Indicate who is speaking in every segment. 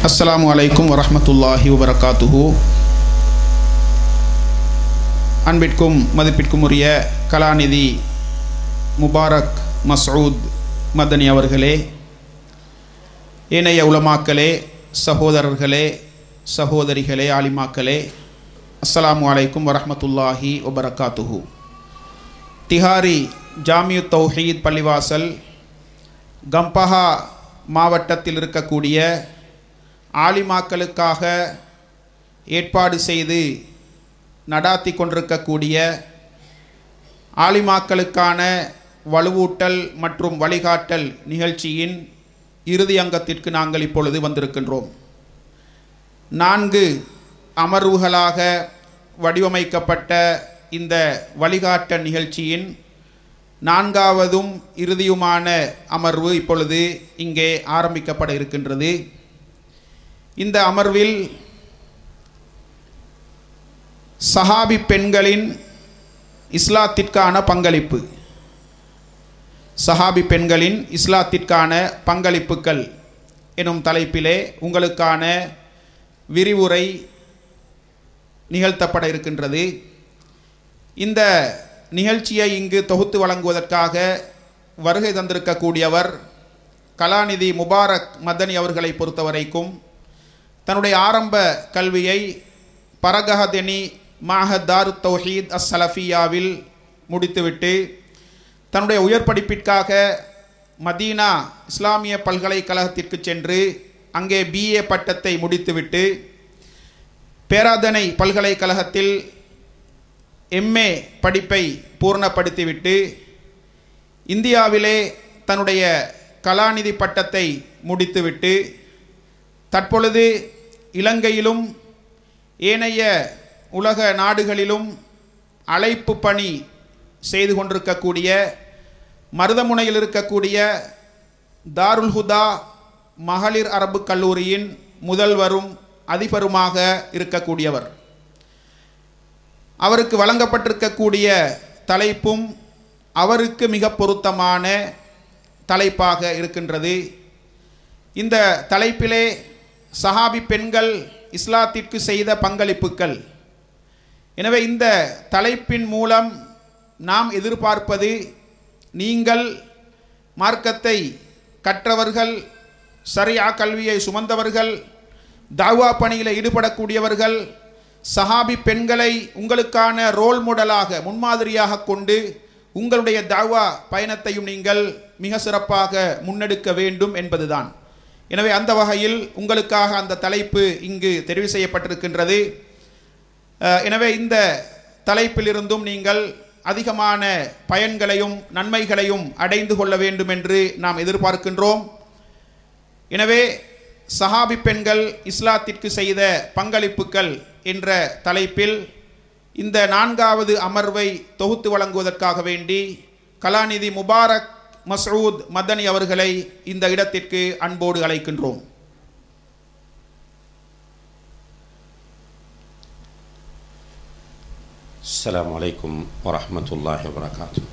Speaker 1: அஸ்ஸலாமு அலைக்கும் வரஹ்மத்துல்லாஹி வபரகாத்துஹு அன்பிற்கும் மதிப்பிற்கும் உரிய கலாநிதி முபாரக் மஸ்ஊத் மதனி அவர்களே ஏனைய உலமாக்களே சகோதரர்களே சகோதரிகளே ஆலிமாக்களே அஸ்ஸலாமு அலைக்கும் வரஹ்மத்துல்லாஹி வபரகாத்துஹு திஹாரி ஜாமியு தௌஹீத் பள்ளிவாசல் கம்பஹா மாவட்டத்தில் இருக்கக்கூடிய ஆலிமாக்களுக்காக ஏற்பாடு செய்து நடாத்தி கொண்டிருக்கக்கூடிய ஆலிமாக்களுக்கான வலுவூட்டல் மற்றும் வழிகாட்டல் நிகழ்ச்சியின் இறுதி அங்கத்திற்கு நாங்கள் இப்பொழுது வந்திருக்கின்றோம் நான்கு அமர்வுகளாக வடிவமைக்கப்பட்ட இந்த வழிகாட்டல் நிகழ்ச்சியின் நான்காவதும் இறுதியுமான அமர்வு இப்பொழுது இங்கே ஆரம்பிக்கப்பட இருக்கின்றது இந்த அமர்வில் சஹாபி பெண்களின் இஸ்லாத்திற்கான பங்களிப்பு சஹாபி பெண்களின் இஸ்லாத்திற்கான பங்களிப்புகள் எனும் தலைப்பிலே உங்களுக்கான விரிவுரை நிகழ்த்தப்பட இருக்கின்றது இந்த நிகழ்ச்சியை இங்கு தொகுத்து வழங்குவதற்காக வருகை தந்திருக்கக்கூடியவர் கலாநிதி முபாரக் மதனி அவர்களை பொறுத்தவரைக்கும் தன்னுடைய ஆரம்ப கல்வியை பரகஹதெனி மாஹத் தாரு தௌஹீத் அஸ் சலஃபியாவில் முடித்துவிட்டு தன்னுடைய உயர் படிப்பிற்காக மதீனா இஸ்லாமிய பல்கலைக்கழகத்திற்கு சென்று அங்கே பிஏ பட்டத்தை முடித்துவிட்டு பேராதனை பல்கலைக்கழகத்தில் எம்ஏ படிப்பை பூர்ணப்படுத்திவிட்டு இந்தியாவிலே தன்னுடைய கலாநிதி பட்டத்தை முடித்துவிட்டு தற்பொழுது இலங்கையிலும் ஏனைய உலக நாடுகளிலும் அழைப்பு பணி செய்து கொண்டிருக்கக்கூடிய மருதமுனையில் இருக்கக்கூடிய தாருல் ஹுதா மகளிர் அரபு கல்லூரியின் முதல்வரும் அதிபருமாக இருக்கக்கூடியவர் அவருக்கு வழங்கப்பட்டிருக்கக்கூடிய தலைப்பும் அவருக்கு மிக பொருத்தமான தலைப்பாக இருக்கின்றது இந்த தலைப்பிலே சஹாபி பெண்கள் இஸ்லாத்திற்கு செய்த பங்களிப்புகள் எனவே இந்த தலைப்பின் மூலம் நாம் எதிர்பார்ப்பது நீங்கள் மார்க்கத்தை கற்றவர்கள் சரியா கல்வியை சுமந்தவர்கள் தாவா பணியில் ஈடுபடக்கூடியவர்கள் சஹாபி பெண்களை உங்களுக்கான ரோல் மாடலாக முன்மாதிரியாக கொண்டு உங்களுடைய தாவா பயணத்தையும் நீங்கள் மிக சிறப்பாக முன்னெடுக்க வேண்டும் என்பதுதான் எனவே அந்த வகையில் உங்களுக்காக அந்த தலைப்பு இங்கு தெரிவு செய்யப்பட்டிருக்கின்றது எனவே இந்த தலைப்பிலிருந்தும் நீங்கள் அதிகமான பயன்களையும் நன்மைகளையும் அடைந்து கொள்ள வேண்டும் என்று நாம் எதிர்பார்க்கின்றோம் எனவே சஹாபி பெண்கள் இஸ்லாத்திற்கு செய்த பங்களிப்புகள் என்ற தலைப்பில் இந்த நான்காவது அமர்வை தொகுத்து வழங்குவதற்காக வேண்டி கலாநிதி முபாரக் மசூத் மதனி அவர்களை இந்த இடத்திற்கு அன்போடு அழைக்கின்றோம்
Speaker 2: السلام عليكم ورحمة الله وبركاته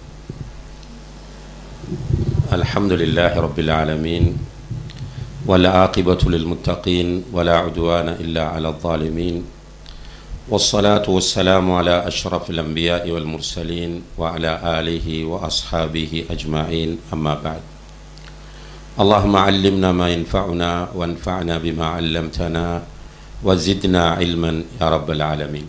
Speaker 2: الحمد لله رب العالمين والعاقبة للمتقين ولا عدوان إلا على الظالمين والصلاة والسلام على أشرف الأنبياء والمرسلين وعلى آله وأصحابه أجمعين أما بعد اللهم علمنا ما ينفعنا وانفعنا بما علمتنا وزدنا علما يا رب العالمين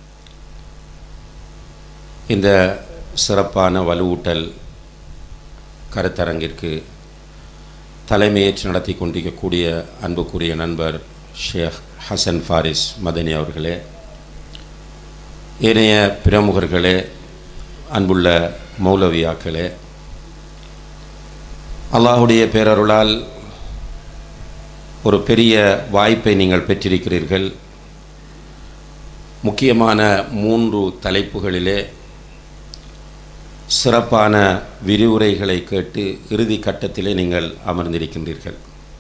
Speaker 2: இந்த சிறப்பான வலுவூட்டல் கருத்தரங்கிற்கு தலைமையேற்று நடத்தி கொண்டிருக்கக்கூடிய அன்புக்குரிய நண்பர் ஷேக் ஹசன் ஃபாரிஸ் மதனி அவர்களே ஏனைய பிரமுகர்களே அன்புள்ள மௌலவியாக்களே அல்லாஹுடைய பேரருளால் ஒரு பெரிய வாய்ப்பை நீங்கள் பெற்றிருக்கிறீர்கள் முக்கியமான மூன்று தலைப்புகளிலே சிறப்பான விரிவுரைகளை கேட்டு இறுதி கட்டத்திலே நீங்கள் அமர்ந்திருக்கின்றீர்கள்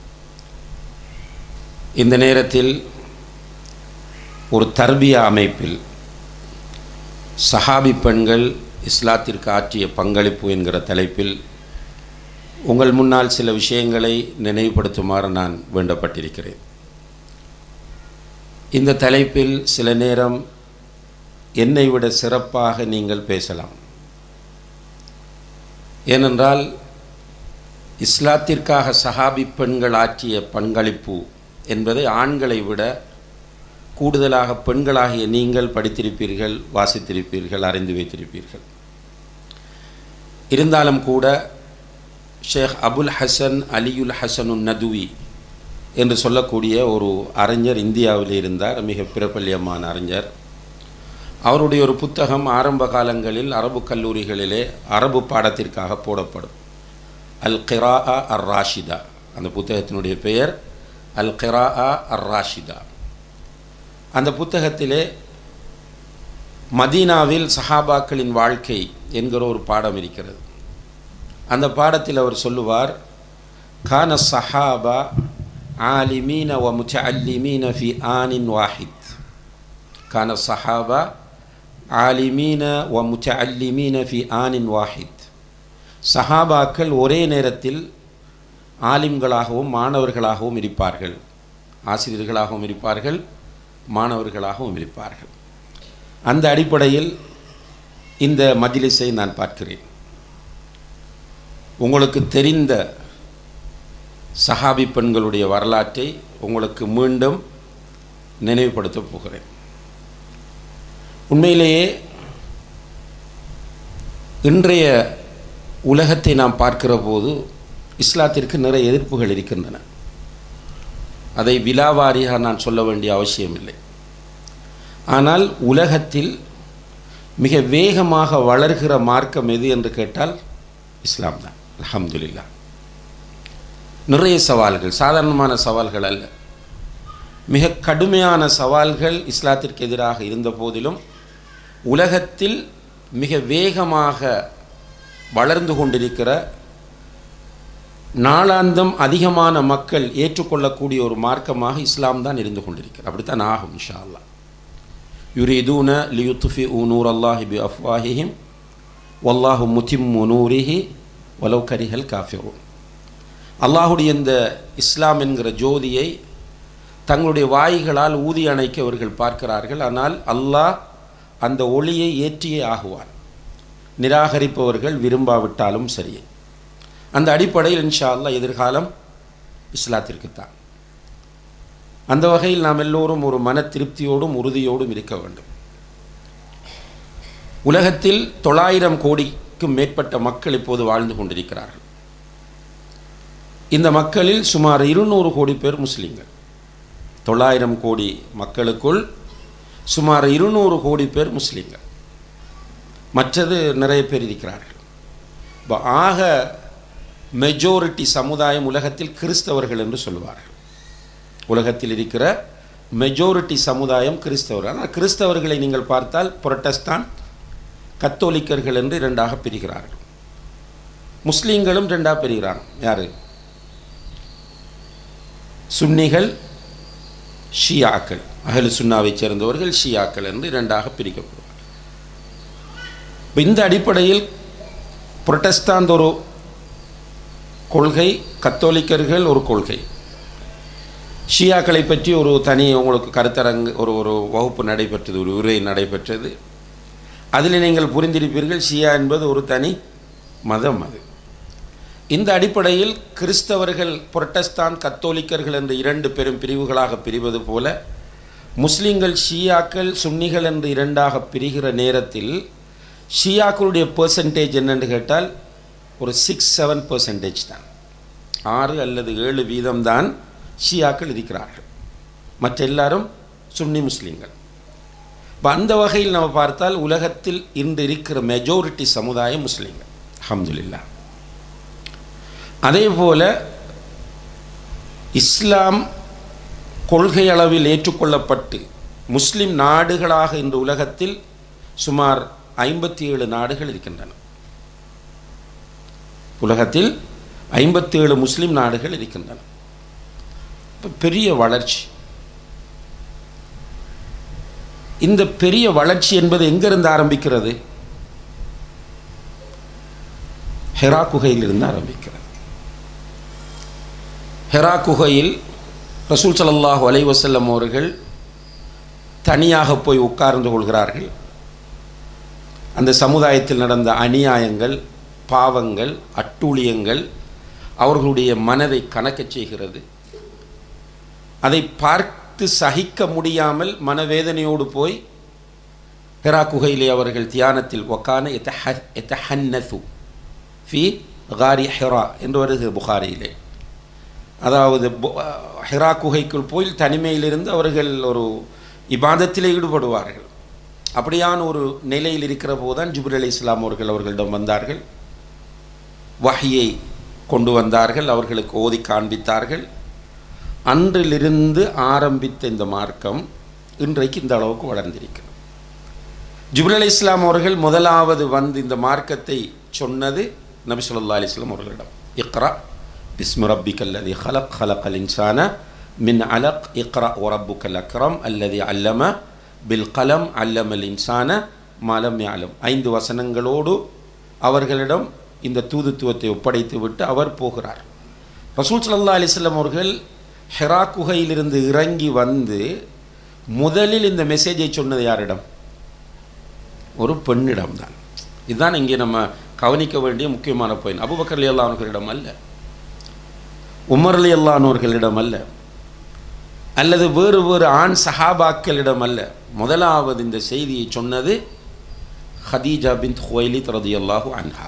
Speaker 2: இந்த நேரத்தில் ஒரு தர்பிய அமைப்பில் சஹாபி பெண்கள் இஸ்லாத்திற்கு ஆற்றிய பங்களிப்பு என்கிற தலைப்பில் உங்கள் முன்னால் சில விஷயங்களை நினைவுபடுத்துமாறு நான் வேண்டப்பட்டிருக்கிறேன் இந்த தலைப்பில் சில நேரம் என்னை விட சிறப்பாக நீங்கள் பேசலாம் ஏனென்றால் இஸ்லாத்திற்காக சஹாபி பெண்கள் ஆற்றிய பங்களிப்பு என்பதை ஆண்களை விட கூடுதலாக பெண்களாகிய நீங்கள் படித்திருப்பீர்கள் வாசித்திருப்பீர்கள் அறிந்து வைத்திருப்பீர்கள் இருந்தாலும் கூட ஷேக் அபுல் ஹசன் அலியுல் ஹசனுன் நதுவி என்று சொல்லக்கூடிய ஒரு அறிஞர் இந்தியாவில் இருந்தார் மிக பிரபல்யமான அறிஞர் அவருடைய ஒரு புத்தகம் ஆரம்ப காலங்களில் அரபு கல்லூரிகளிலே அரபு பாடத்திற்காக போடப்படும் அல் கிரா அர் ராஷிதா அந்த புத்தகத்தினுடைய பெயர் அல் கிரா அர் ராஷிதா அந்த புத்தகத்திலே மதீனாவில் சஹாபாக்களின் வாழ்க்கை என்கிற ஒரு பாடம் இருக்கிறது அந்த பாடத்தில் அவர் சொல்லுவார் கான சஹாபா ஆலிமீன வ முத்தஅல்லிமீன ஃபி ஆனின் வாஹித் கான சஹாபா ஆலிமீன வ முத்தஅல்லிமீன ஃபி ஆனின் வாஹித் சஹாபாக்கள் ஒரே நேரத்தில் ஆலிம்களாகவும் மாணவர்களாகவும் இருப்பார்கள் ஆசிரியர்களாகவும் இருப்பார்கள் மாணவர்களாகவும் இருப்பார்கள் அந்த அடிப்படையில் இந்த மஜ்லிஸை நான் பார்க்கிறேன் உங்களுக்கு தெரிந்த சஹாபி பெண்களுடைய வரலாற்றை உங்களுக்கு மீண்டும் நினைவுபடுத்தப் போகிறேன் உண்மையிலேயே இன்றைய உலகத்தை நாம் பார்க்கிற போது இஸ்லாத்திற்கு நிறைய எதிர்ப்புகள் இருக்கின்றன அதை விலாவாரியாக நான் சொல்ல வேண்டிய அவசியமில்லை ஆனால் உலகத்தில் மிக வேகமாக வளர்கிற மார்க்கம் எது என்று கேட்டால் இஸ்லாம் தான் அலமதுல்லா நிறைய சவால்கள் சாதாரணமான சவால்கள் அல்ல மிக கடுமையான சவால்கள் இஸ்லாத்திற்கு எதிராக இருந்த போதிலும் உலகத்தில் மிக வேகமாக வளர்ந்து கொண்டிருக்கிற நாளாந்தம் அதிகமான மக்கள் ஏற்றுக்கொள்ளக்கூடிய ஒரு மார்க்கமாக இஸ்லாம் தான் இருந்து கொண்டிருக்கிறது அப்படித்தான் ஆகும் இன்ஷா அல்லா யுரீதூன லியுத்துஃபி நூர் அல்லாஹி பி அஃப்வாஹிஹிம் வல்லாஹு முத்திம் நூரிஹி வலவ் கரிஹல் காஃபிரூன் அல்லாஹுடைய இந்த இஸ்லாம் என்கிற ஜோதியை தங்களுடைய வாய்களால் ஊதி அணைக்க அவர்கள் பார்க்கிறார்கள் ஆனால் அல்லாஹ் அந்த ஒளியை ஏற்றியே ஆகுவான் நிராகரிப்பவர்கள் விரும்பாவிட்டாலும் சரியே அந்த அடிப்படையில் இன்ஷா அல்லா எதிர்காலம் இஸ்லாத்திற்குத்தான் அந்த வகையில் நாம் எல்லோரும் ஒரு மன திருப்தியோடும் உறுதியோடும் இருக்க வேண்டும் உலகத்தில் தொள்ளாயிரம் கோடிக்கும் மேற்பட்ட மக்கள் இப்போது வாழ்ந்து கொண்டிருக்கிறார்கள் இந்த மக்களில் சுமார் இருநூறு கோடி பேர் முஸ்லீம்கள் தொள்ளாயிரம் கோடி மக்களுக்குள் சுமார் இருநூறு கோடி பேர் முஸ்லீம்கள் மற்றது நிறைய பேர் இருக்கிறார்கள் இப்போ ஆக மெஜாரிட்டி சமுதாயம் உலகத்தில் கிறிஸ்தவர்கள் என்று சொல்லுவார்கள் உலகத்தில் இருக்கிற மெஜாரிட்டி சமுதாயம் கிறிஸ்தவர்கள் ஆனால் கிறிஸ்தவர்களை நீங்கள் பார்த்தால் புரட்டஸ்தான் கத்தோலிக்கர்கள் என்று இரண்டாக பிரிகிறார்கள் முஸ்லீம்களும் ரெண்டாக பிரிகிறாங்க யார் சுன்னிகள் ஷியாக்கள் அகலு சுன்னாவைச் சேர்ந்தவர்கள் ஷியாக்கள் என்று இரண்டாக பிரிக்கப்படுவார் இந்த அடிப்படையில் புரட்டஸ்தாந்த் ஒரு கொள்கை கத்தோலிக்கர்கள் ஒரு கொள்கை ஷியாக்களை பற்றி ஒரு தனி உங்களுக்கு கருத்தரங்கு ஒரு ஒரு வகுப்பு நடைபெற்றது ஒரு உரை நடைபெற்றது அதில் நீங்கள் புரிந்திருப்பீர்கள் ஷியா என்பது ஒரு தனி மதம் அது இந்த அடிப்படையில் கிறிஸ்தவர்கள் புரட்டஸ்தான் கத்தோலிக்கர்கள் என்ற இரண்டு பெரும் பிரிவுகளாக பிரிவது போல முஸ்லீம்கள் ஷியாக்கள் சுன்னிகள் என்று இரண்டாக பிரிகிற நேரத்தில் ஷியாக்களுடைய பர்சன்டேஜ் என்னென்று கேட்டால் ஒரு சிக்ஸ் செவன் பர்சன்டேஜ் தான் ஆறு அல்லது ஏழு வீதம் தான் ஷியாக்கள் இருக்கிறார்கள் மற்ற எல்லாரும் சுன்னி முஸ்லீம்கள் இப்போ அந்த வகையில் நம்ம பார்த்தால் உலகத்தில் இன்று இருக்கிற மெஜாரிட்டி சமுதாயம் முஸ்லீம்கள் அஹமதுல்லா அதே போல இஸ்லாம் கொள்கை அளவில் ஏற்றுக்கொள்ளப்பட்டு முஸ்லிம் நாடுகளாக இந்த உலகத்தில் சுமார் ஐம்பத்தி ஏழு நாடுகள் இருக்கின்றன உலகத்தில் ஐம்பத்தி ஏழு முஸ்லிம் நாடுகள் இருக்கின்றன இப்போ பெரிய வளர்ச்சி இந்த பெரிய வளர்ச்சி என்பது எங்கிருந்து ஆரம்பிக்கிறது ஹெரா குகையிலிருந்து ஆரம்பிக்கிறது ஹெரா குகையில் ரசூல் சலல்லாஹு அலை வசல்லம் அவர்கள் தனியாக போய் உட்கார்ந்து கொள்கிறார்கள் அந்த சமுதாயத்தில் நடந்த அநியாயங்கள் பாவங்கள் அட்டூழியங்கள் அவர்களுடைய மனதை கணக்கச் செய்கிறது அதை பார்த்து சகிக்க முடியாமல் மனவேதனையோடு போய் ஹெரா குகையிலே அவர்கள் தியானத்தில் ஒக்கான எத்தஹன்னசு ஃபி காரி ஹெரா என்று வருகிறது புகாரியிலே அதாவது பு- ஹெரா குகைக்குள் போய் தனிமையிலிருந்து அவர்கள் ஒரு இபாதத்திலே ஈடுபடுவார்கள் அப்படியான ஒரு நிலையில் இருக்கிற போதுதான் ஜிப்ரல் அலி இஸ்லாம் அவர்கள் அவர்களிடம் வந்தார்கள் வஹியை கொண்டு வந்தார்கள் அவர்களுக்கு ஓதி காண்பித்தார்கள் அன்றிலிருந்து ஆரம்பித்த இந்த மார்க்கம் இன்றைக்கு இந்த அளவுக்கு வளர்ந்திருக்கிறது ஜிப்ரல் அலி இஸ்லாம் அவர்கள் முதலாவது வந்து இந்த மார்க்கத்தை சொன்னது நபி ஸல்லல்லாஹு அலைஹி வஸல்லம் அவர்களிடம் இக்ரா பிஸ்மி ரப்பிக்கல் லதி ஹலக் ஹலக்கல் இன்சான மின் அலக் இக்ரா ஒரப்புக்கல் அக்ரம் அல்லதி அல்லம பில் கலம் அல்லமல் இன்சான மலம் யாலம் ஐந்து வசனங்களோடு அவர்களிடம் இந்த தூதுத்துவத்தை ஒப்படைத்து விட்டு அவர் போகிறார் ரசூல் ஸல்லல்லாஹு அலைஹி வஸல்லம் அவர்கள் ஹெரா குகையிலிருந்து இறங்கி வந்து முதலில் இந்த மெசேஜை சொன்னது யாரிடம் ஒரு பெண்ணிடம் தான் இதுதான் இங்கே நம்ம கவனிக்க வேண்டிய முக்கியமான பாயிண்ட் அபுபக்கர் அலி அல்லானவர்களிடம் அல்ல உமர் அலி அல்லானவர்களிடம் அல்ல அல்லது வேறு வேறு ஆண் சஹாபாக்களிடம் அல்ல முதலாவது இந்த செய்தியை சொன்னது ஹதீஜா பின் ஹுவைலித் ரதியல்லாஹு அன்ஹா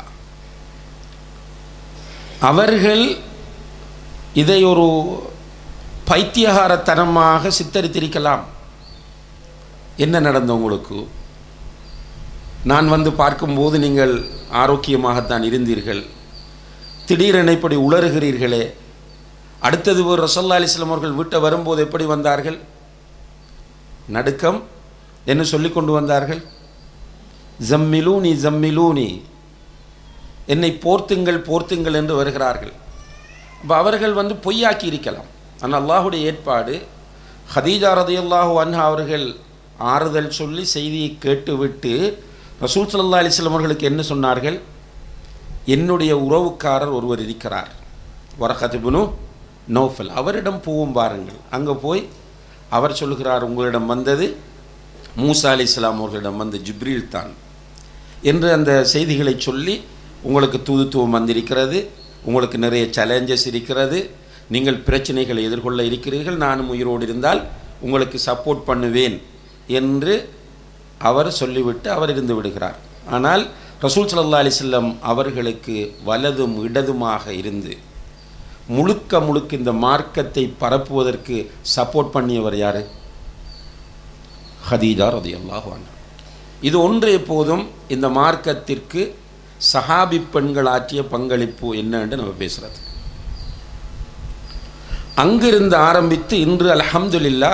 Speaker 2: அவர்கள் இதை ஒரு பைத்தியகாரத்தனமாக சித்தரித்திருக்கலாம் என்ன நடந்த உங்களுக்கு நான் வந்து பார்க்கும்போது நீங்கள் ஆரோக்கியமாகத்தான் இருந்தீர்கள் திடீரென இப்படி உளறுகிறீர்களே அடுத்தது ஒரு ரசல்லா அலிஸ்லாம் அவர்கள் வீட்டை வரும்போது எப்படி வந்தார்கள் நடுக்கம் என்ன சொல்லிக் கொண்டு வந்தார்கள் ஜம்மிலூனி ஜம்மிலூனி என்னை போர்த்துங்கள் போர்த்துங்கள் என்று வருகிறார்கள் அப்போ அவர்கள் வந்து பொய்யாக்கி இருக்கலாம் ஆனால் அல்லாஹுடைய ஏற்பாடு ஹதீஜா ரதியல்லாஹு அன்ஹா அவர்கள் ஆறுதல் சொல்லி செய்தியை கேட்டுவிட்டு ரசூல் ஸல்லல்லாஹு அலைஹி வஸல்லம் அவர்களுக்கு என்ன சொன்னார்கள் என்னுடைய உறவுக்காரர் ஒருவர் இருக்கிறார் வரகதிபுனு நௌஃபல் அவரிடம் போவும் பாருங்கள் அங்கே போய் அவர் சொல்கிறார் உங்களிடம் வந்தது மூசா அலி இஸ்லாம் அவர்களிடம் வந்து ஜிப்ரீல் தான் என்று அந்த செய்திகளை சொல்லி உங்களுக்கு தூதுத்துவம் வந்திருக்கிறது உங்களுக்கு நிறைய சேலஞ்சஸ் இருக்கிறது நீங்கள் பிரச்சனைகளை எதிர்கொள்ள இருக்கிறீர்கள் நானும் உயிரோடு இருந்தால் உங்களுக்கு சப்போர்ட் பண்ணுவேன் என்று அவர் சொல்லிவிட்டு அவர் இருந்து விடுகிறார் ஆனால் ரசூல் ஸல்லல்லாஹு அலைஹி வஸல்லம் அவர்களுக்கு வலதும் இடதுமாக இருந்து முழுக்க முழுக்க இந்த மார்க்கத்தை பரப்புவதற்கு சப்போர்ட் பண்ணியவர் யார் ஹதீஜா ரதியல்லாஹு அன்ஹா இது ஒன்றே போதும் இந்த மார்க்கத்திற்கு சஹாபி பெண்கள் ஆற்றிய பங்களிப்பு என்னன்னு நம்ம பேசுறது அங்கிருந்து ஆரம்பித்து இன்று அல்ஹம்துலில்லா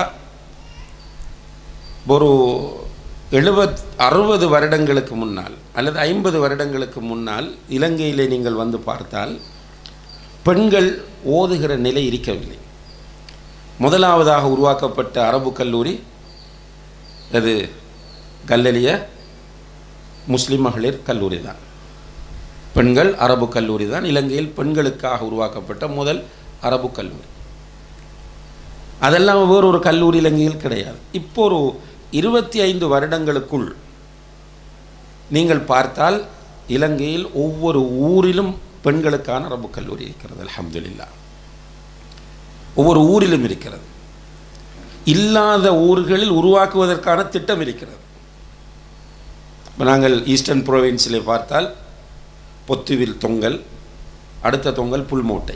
Speaker 2: ஒரு எழுபத் அறுபது வருடங்களுக்கு முன்னால் அல்லது ஐம்பது வருடங்களுக்கு முன்னால் இலங்கையிலே நீங்கள் வந்து பார்த்தால் பெண்கள் ஓதுகிற நிலை இருக்கவில்லை முதலாவதாக உருவாக்கப்பட்ட அரபு கல்லூரி அது கல்லலிய முஸ்லிம் மகளிர் கல்லூரி தான் பெண்கள் அரபு கல்லூரி தான் இலங்கையில் பெண்களுக்காக உருவாக்கப்பட்ட முதல் அரபு கல்லூரி அதெல்லாம் வேறொரு கல்லூரி இலங்கையில் கிடையாது இப்போ ஒரு இருபத்தி ஐந்து வருடங்களுக்குள் நீங்கள் பார்த்தால் இலங்கையில் ஒவ்வொரு ஊரிலும் பெண்களுக்கான அரபு கல்லூரி இருக்கிறது அல்ஹம்துலில்லா ஒவ்வொரு ஊரிலும் இருக்கிறது இல்லாத ஊர்களில் உருவாக்குவதற்கான திட்டம் இருக்கிறது இப்போ நாங்கள் ஈஸ்டர்ன் ப்ரொவின்ஸில் பார்த்தால் பொத்துவில் தொங்கல் அடுத்த தொங்கல் புல்மோட்டை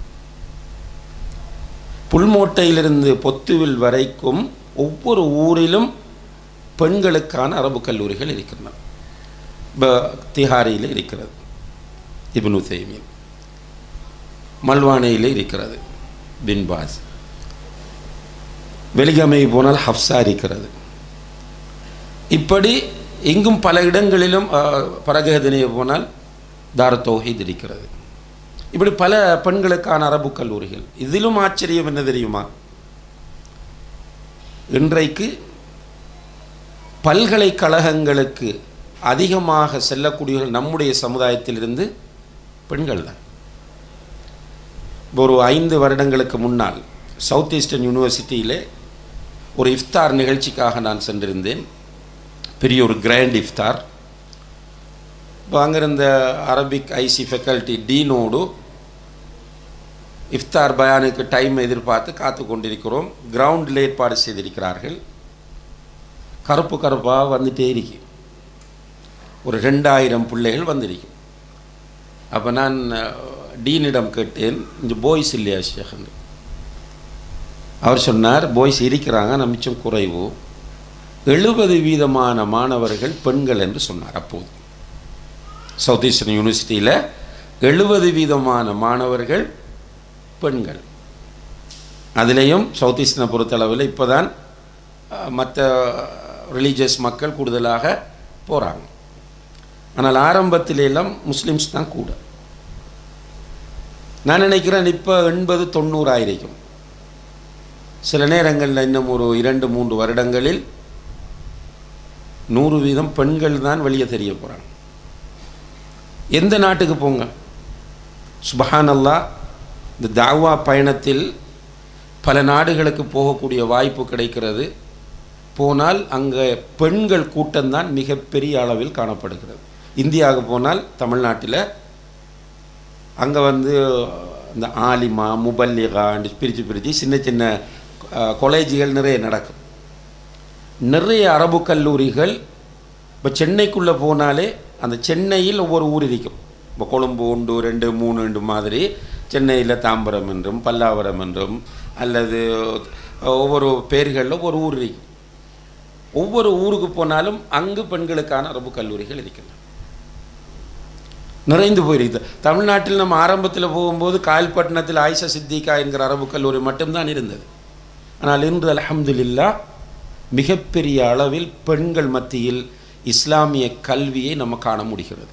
Speaker 2: புல்மோட்டையிலிருந்து பொத்துவில் வரைக்கும் ஒவ்வொரு ஊரிலும் பெண்களுக்கான அரபு கல்லூரிகள் இருக்கின்றன இப்போ திஹாரியில் இருக்கிறது இப்னு தேமீன் மல்வானையில் இருக்கிறது பின்பாஸ் வெளிகமை போனால் ஹப்சா இருக்கிறது இப்படி இங்கும் பல இடங்களிலும் பரகதனையை போனால் தார தௌஹீத் இருக்கிறது இப்படி பல பெண்களுக்கான அரபு கல்லூரிகள் இதிலும் ஆச்சரியம் என்ன தெரியுமா இன்றைக்கு பல்கலைக்கழகங்களுக்கு அதிகமாக செல்லக்கூடியவர்கள் நம்முடைய சமுதாயத்திலிருந்து பெண்கள் தான் ஒரு ஐந்து வருடங்களுக்கு முன்னால் சவுத் ஈஸ்டர்ன் யூனிவர்சிட்டியிலே ஒரு இஃப்தார் நிகழ்ச்சிக்காக நான் சென்றிருந்தேன் பெரிய ஒரு கிராண்ட் இஃப்தார் இப்போ அங்கிருந்த அரபிக் ஐசி ஃபெக்கல்ட்டி டீனோடு இஃப்தார் பயானுக்கு டைம் எதிர்பார்த்து காத்து கொண்டிருக்கிறோம் கிரவுண்டில் ஏற்பாடு செய்திருக்கிறார்கள் கருப்பு கருப்பாக வந்துட்டே இருக்கு ஒரு ரெண்டாயிரம் பிள்ளைகள் வந்திருக்கு அப்போ நான் அஹ், டீனிடம் கேட்டேன் இந்த பாய்ஸ் இல்லையா ஷேഖன் அவர் சொன்னார் பாய்ஸ் இருக்கிறாங்க நான் மிச்சம் குறைவு எழுபது வீதமான மாணவர்கள் பெண்கள் என்று சொன்னார் அப்போது சவுத் ஈஸ்டர்ன் யூனிவர்சிட்டியில் எழுபது வீதமான மாணவர்கள் பெண்கள் அதுலேயும் சவுத் ஈஸ்டர்னை பொறுத்தளவில் இப்போ தான் மற்ற ரிலீஜியஸ் மக்கள் கூடுதலாக போகிறாங்க ஆனால் ஆரம்பத்தில எல்லாம் முஸ்லிம்ஸ் தான் கூட நான் நினைக்கிறேன் இப்போ எண்பது தொண்ணூறு ஆயிருக்கும் சில நேரங்களில் இன்னும் ஒரு இரண்டு மூன்று வருடங்களில் நூறு வீதம் பெண்கள் தான் வெளியே தெரிய போகிறாங்க எந்த நாட்டுக்கு போங்க சுபஹான் அல்லாஹ் இந்த தாவா பயணத்தில் பல நாடுகளுக்கு போகக்கூடிய வாய்ப்பு கிடைக்கிறது போனால் அங்கே பெண்கள் கூட்டம்தான் மிகப்பெரிய அளவில் காணப்படுகிறது இந்தியாவுக்கு போனால் தமிழ்நாட்டில் அங்கே வந்து இந்த ஆலிமா முபல்லிகா பிரித்து பிரித்து சின்ன சின்ன அஹ், காலேஜுகள் நிறைய நடக்கும் நிறைய அரபு கல்லூரிகள் இப்போ சென்னைக்குள்ளே போனாலே அந்த சென்னையில் ஒவ்வொரு ஊர் இருக்கும் இப்போ கொழும்பு உண்டு ரெண்டு மூணு ரெண்டு மாதிரி சென்னையில் தாம்பரம் என்றும் பல்லாவரம் என்றும் அல்லது ஒவ்வொரு பேர்களில் ஒரு ஊர் இருக்கும் ஒவ்வொரு ஊருக்கு போனாலும் அங்கு பெண்களுக்கான அரபு கல்லூரிகள் இருக்கின்றன நிறைந்து போயிருக்குது தமிழ்நாட்டில் நம்ம ஆரம்பத்தில் போகும்போது காயல்பட்டினத்தில் ஆயிஷா சித்திகா என்கிற அரபு கல்லூரி மட்டும்தான் இருந்தது ஆனால் இன்று அல்ஹம்துலில்லா மிகப்பெரிய அளவில் பெண்கள் மத்தியில் இஸ்லாமிய கல்வியை நம்ம காண முடிகிறது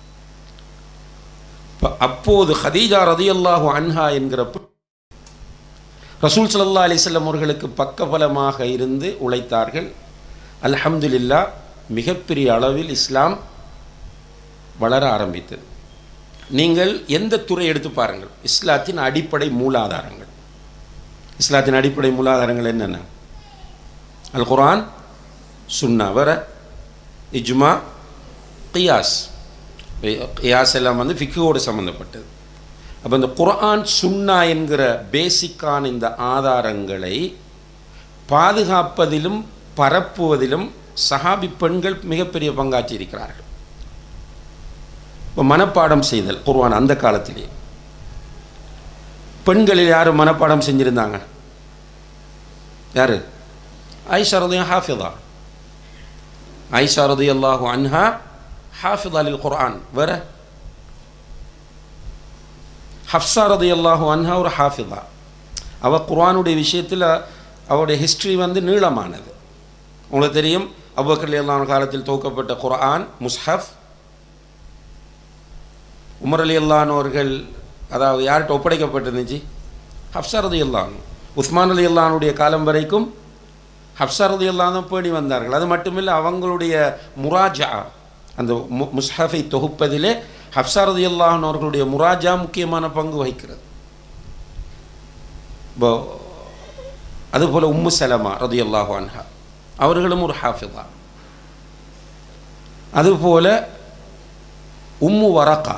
Speaker 2: இப்ப அப்போது ஹதீஜா ரதியல்லாஹு அன்ஹா என்கிற பெண் ரசூல் ஸல்லல்லாஹு அலைஹி வஸல்லம் அவர்களுக்கு பக்கபலமாக இருந்து உழைத்தார்கள் அல்ஹம்துலில்லா மிகப்பெரிய அளவில் இஸ்லாம் வளர ஆரம்பித்தது நீங்கள் எந்த துறை எடுத்து பாருங்கள் இஸ்லாத்தின் அடிப்படை மூலாதாரங்கள் இஸ்லாத்தின் அடிப்படை மூலாதாரங்கள் என்னென்ன அல் குர்ஆன் சுன்னா வேற இஜ்மா கியாஸ் கியாஸ் எல்லாம் வந்து ஃபிக்குவோடு சம்மந்தப்பட்டது அப்போ இந்த குர்ஆன் சுன்னா என்கிற பேசிக்கான இந்த ஆதாரங்களை பாதுகாப்பதிலும் பரப்புவதிலும் சஹாபி பெண்கள் மிகப்பெரிய பங்காற்றி இருக்கிறார்கள் இப்போ மனப்பாடம் செய்தல் குர்ஆன் அந்த காலத்திலே பெண்களில் யார் மனப்பாடம் செஞ்சிருந்தாங்க யாரு ஐஷா ரதியா ஹாஃபிதா ஐஷா ரதி அல்லாஹு அன்ஹா ஹாஃபிதா லில் குர்ஆன் வேற ஹப்சா ரதி அல்லாஹு அன்ஹா ஒரு ஹாஃபிதா அவ குர்ஆனுடைய விஷயத்தில் அவருடைய ஹிஸ்ட்ரி வந்து நீளமானது உங்களுக்கு தெரியும் அவ்வக்கர் அல்லாஹ் காலத்தில் துவக்கப்பட்ட குர்ஆன் முஸ்ஹப் உமர் அலி அல்லானவர்கள் அதாவது யார்கிட்ட ஒப்படைக்கப்பட்டிருந்துச்சு ஹப்சா ரதி அல்லான் உஸ்மான் அலி அல்லானுடைய காலம் வரைக்கும் ஹப்சா ரதி அல்லான் தான் பேணி வந்தார்கள் அது மட்டுமில்லை அவங்களுடைய முராஜா அந்த மு முஸ்ஹஃபை தொகுப்பதிலே ஹப்சா ரதி அல்லாஹன் அவர்களுடைய முராஜா முக்கியமான பங்கு வகிக்கிறது இப்போ அதுபோல் உம்மு சலமா ரதி அல்லாஹு அன்ஹா அவர்களும் ஒரு ஹாஃபிதா அதுபோல உம்மு வரக்கா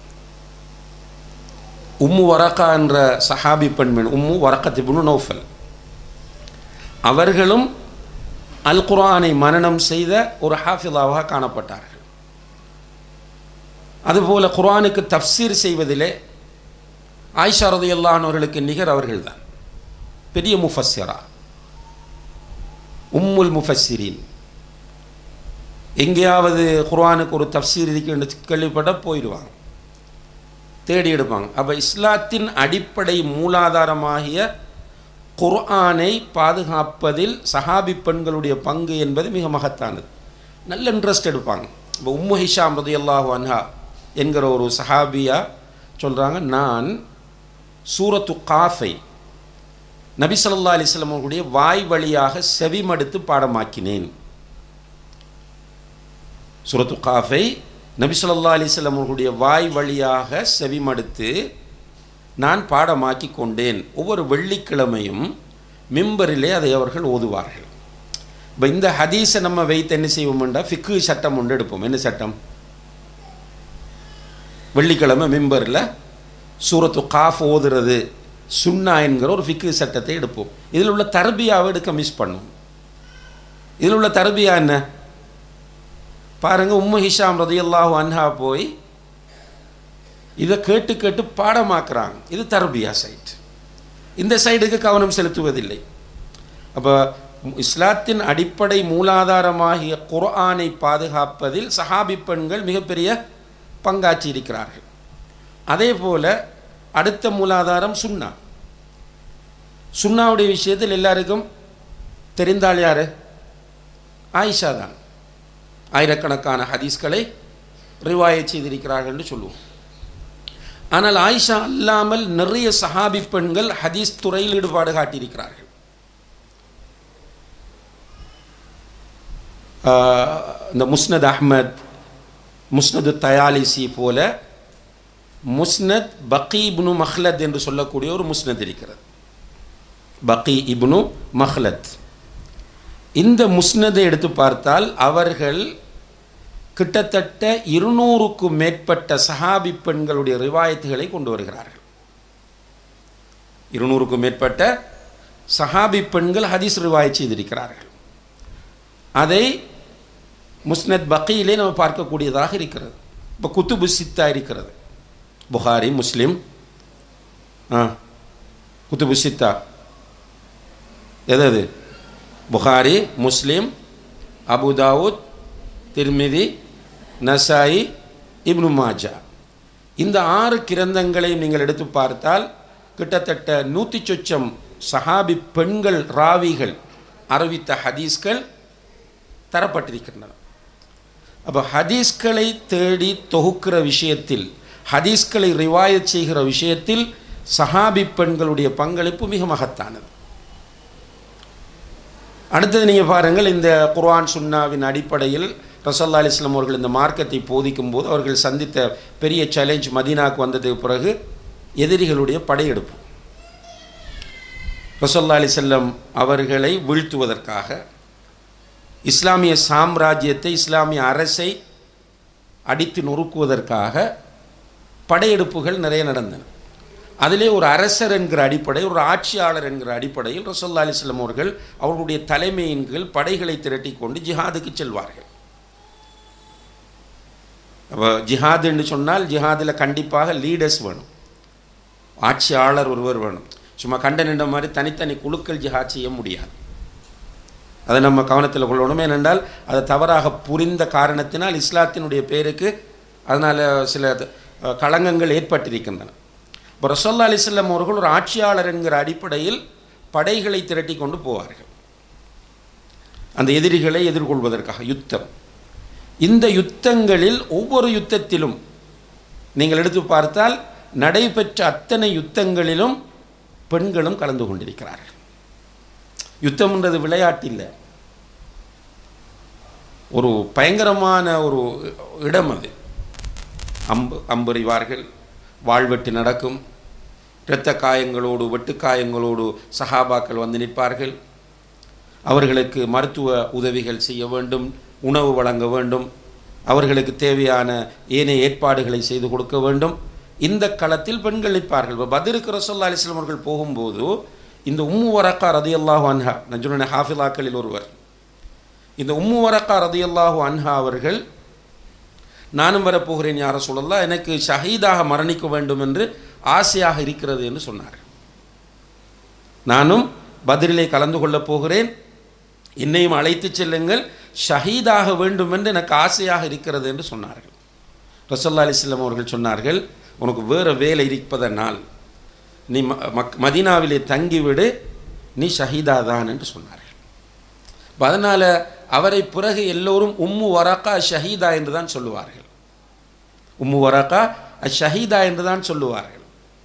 Speaker 2: உம்மு வரக்கா என்ற சஹாபி பெண்மண் உம்மு வரக்கத்திபுனு நௌஃபல் அவர்களும் அல் குர்ஆனை மனனம் செய்த ஒரு ஹாஃபிதாவாக காணப்பட்டார்கள் அதுபோல குர்ஆனுக்கு தப்சீர் செய்வதிலே ஆயிஷா ரதியல்லானவர்களுக்கு நிகர் அவர்கள்தான் பெரிய முஃபஸ்ஸிரா உம்முல் முஃபஸ்ஸிரீன் எங்கேயாவது குர்ஆனுக்கு ஒரு தப்சீர் இருக்குன்னு கேள்விப்பட்டால் போயிடுவாங்க தேடி எடுப்பாங்க அப்போ இஸ்லாத்தின் அடிப்படை மூலாதாரமாகிய குர்ஆனை பாதுகாப்பதில் சஹாபி பெண்களுடைய பங்கு என்பது மிக மகத்தானது நல்ல இன்ட்ரெஸ்ட் எடுப்பாங்க இப்போ உம்மு ஹிஷாம் ரதியல்லாஹு அன்ஹா என்கிற ஒரு சஹாபியா சொல்கிறாங்க நான் சூரத்து காஃபை நபி ஸல்லல்லாஹு அலைஹி வஸல்லம் அவர்களுடைய வாய் வழியாக செவிமடுத்து பாடமாக்கினேன் சூரத்து காஃபை நபி ஸல்லல்லாஹு அலைஹி வஸல்லம் அவர்களுடைய வாய் வழியாக செவிமடுத்து நான் பாடமாக்கி கொண்டேன் ஒவ்வொரு வெள்ளிக்கிழமையும் மிம்பரிலே அதை அவர்கள் ஓதுவார்கள் இப்போ இந்த ஹதீஸை நம்ம வைத்து என்ன செய்வோம்டா ஃபிக்கு சட்டம் ஒன்று எடுப்போம் என்ன சட்டம் வெள்ளிக்கிழமை மிம்பரில் சூரத்து காஃப் ஓதுறது சுன்னா என்கிற ஒரு ஃபிக்கு சட்டத்தை எடுப்போம் இதில் உள்ள தர்பியாவை எடுக்க மிஸ் பண்ணும் இதில் உள்ள தர்பியா என்ன பாருங்க உம்மு ஹிஷாம் ரதியல்லாஹு அன்ஹா போய் இதை கேட்டு கேட்டு பாடமாக்குறாங்க இது தர்பியா சைட் இந்த சைடுக்கு கவனம் செலுத்துவதில்லை அப்போ இஸ்லாத்தின் அடிப்படை மூலாதாரமாகிய குர்ஆனை பாதுகாப்பதில் சஹாபி பெண்கள் மிகப்பெரிய பங்காற்றி இருக்கிறார்கள் அதே போல அடுத்த மூலாதாரம் சுன்னா சுன்னாவுடைய விஷயத்தில் எல்லாருக்கும் தெரிந்தால் யாரு ஆயிஷா தான் ஆயிரக்கணக்கான ஹதீஸ்களை ரிவாயை செய்திருக்கிறார்கள் என்று சொல்லுவோம் ஆனால் ஆயிஷா அல்லாமல் நிறைய சஹாபி பெண்கள் ஹதீஸ் துறையில் ஈடுபாடு காட்டியிருக்கிறார்கள் ஆஹ் இந்த முஸ்னத் அஹ்மத் முஸ்னது தயாலிசி போல முஸ்னத் பக்கி இப்னு மஹ்லத் என்று சொல்லக்கூடிய ஒரு முஸ்னத் இருக்கிறது பக்கி இப்னு மஹ்லத் இந்த முஸ்னதை எடுத்து பார்த்தால் அவர்கள் கிட்டத்தட்ட இருநூறுக்கும் மேற்பட்ட சஹாபி பெண்களுடைய ரிவாயத்துகளை கொண்டு வருகிறார்கள் இருநூறுக்கும் மேற்பட்ட சஹாபி பெண்கள் ஹதீஸ் ரிவாயத் செய்திருக்கிறார்கள் அதை முஸ்னத் பக்கியிலே நம்ம பார்க்கக்கூடியதாக இருக்கிறது இப்போ குத்துபு சித்தா இருக்கிறது புகாரி முஸ்லிம் ஆ குத்துபு சித்தா எது அது புகாரி முஸ்லிம் அபுதாவுத் திருமிதி நசாயி இப்னு மாஜா இந்த ஆறு கிரந்தங்களை நீங்கள் எடுத்து பார்த்தால் கிட்டத்தட்ட நூற்றி சொச்சம் சஹாபி பெண்கள் ராவிகள் அறிவித்த ஹதீஸ்கள் தரப்பட்டிருக்கின்றன அப்போ ஹதீஸ்களை தேடி தொகுக்கிற விஷயத்தில் ஹதீஸ்களை ரிவாயத் செய்கிற விஷயத்தில் சஹாபி பெண்களுடைய பங்களிப்பு மிக மகத்தானது அடுத்தது நீங்கள் பாருங்கள் இந்த குர்ஆன் சுன்னாவின் அடிப்படையில் ரசல்லா அலிஸ்லாம் அவர்கள் இந்த மார்க்கத்தை போதிக்கும் போது அவர்கள் சந்தித்த பெரிய சேலஞ்ச் மதீனாக்கு வந்ததுக்கு பிறகு எதிரிகளுடைய படையெடுப்பு ரசல்லா அலிசல்லம் அவர்களை வீழ்த்துவதற்காக இஸ்லாமிய சாம்ராஜ்யத்தை இஸ்லாமிய அரசை அடித்து நொறுக்குவதற்காக படையெடுப்புகள் நிறைய நடந்தன அதிலே ஒரு அரசர் என்கிற அடிப்படை ஒரு ஆட்சியாளர் என்கிற அடிப்படையில் ரசல்லா அலிஸ்லாம் அவர்கள் அவர்களுடைய தலைமையின் கீழ் படைகளை திரட்டி கொண்டு ஜிஹாதுக்கு செல்வார்கள் அப்போ ஜிஹாதுன்னு சொன்னால் ஜிஹாதில் கண்டிப்பாக லீடர்ஸ் வேணும் ஆட்சியாளர் ஒருவர் வேணும் சும்மா கண்ட நின்ற மாதிரி தனித்தனி குழுக்கள் ஜிஹாத் செய்ய முடியாது அதை நம்ம கவனத்தில் கொள்ளணும் ஏனென்றால் அதை தவறாக புரிந்த காரணத்தினால் இஸ்லாத்தினுடைய பேருக்கு அதனால் சில களங்கங்கள் ஏற்பட்டிருக்கின்றன இப்போ ரசோல்லா அலிஸ்லாம் அவர்கள் ஒரு ஆட்சியாளர் என்கிற அடிப்படையில் படைகளை திரட்டி கொண்டு போவார்கள் அந்த எதிரிகளை எதிர்கொள்வதற்காக யுத்தம் இந்த யுத்தங்களில் ஒவ்வொரு யுத்தத்திலும் நீங்கள் எடுத்து பார்த்தால் நடைபெற்ற அத்தனை யுத்தங்களிலும் பெண்களும் கலந்து கொண்டிருக்கிறார்கள் யுத்தம்ன்றது விளையாட்டு இல்லை ஒரு பயங்கரமான ஒரு இடம் அது அம்பு அம்புறிவார்கள் வாழ்வெட்டு நடக்கும் இரத்த காயங்களோடு வெட்டுக்காயங்களோடு சஹாபாக்கள் வந்து நிற்பார்கள் அவர்களுக்கு மருத்துவ உதவிகள் செய்ய வேண்டும் உணவு வழங்க வேண்டும் அவர்களுக்கு தேவையான ஏனைய ஏற்பாடுகளை செய்து கொடுக்க வேண்டும் இந்த களத்தில் பெண்கள் நிற்பார்கள் இப்போ பதிருக்கு ரசோல்லா அலிஸ்லாம் அவர்கள் போகும்போது இந்த உம்மு வரக்கா ரதி அல்லாஹு அன்ஹா நான் சொன்ன ஹாஃபிலாக்களில் ஒருவர் இந்த உம்மு வரக்கா ரதி அல்லாஹு அன்ஹா அவர்கள் நானும் வரப்போகிறேன் யார சொல்லலாம் எனக்கு ஷஹீதாக மரணிக்க வேண்டும் என்று ஆசையாக இருக்கிறது என்று சொன்னார் நானும் பதிரிலே கலந்து கொள்ளப் போகிறேன் என்னையும் அழைத்து செல்லுங்கள் ஷஹீதாக வேண்டும் என்று எனக்கு ஆசையாக இருக்கிறது என்று சொன்னார்கள் ரசல்லா அலிஸ்லாம் அவர்கள் சொன்னார்கள் உனக்கு வேறு வேலை இருப்பதனால் நீ மக் மதீனாவிலே தங்கிவிடு நீ ஷஹீதா தான் என்று சொன்னார்கள் அதனால் அவரை பிறகு எல்லோரும் உம்மு வரக்கா ஷஹீதா என்று தான் சொல்லுவார்கள் உம்மு வரக்கா ஷஹீதா என்று தான் சொல்லுவார்கள்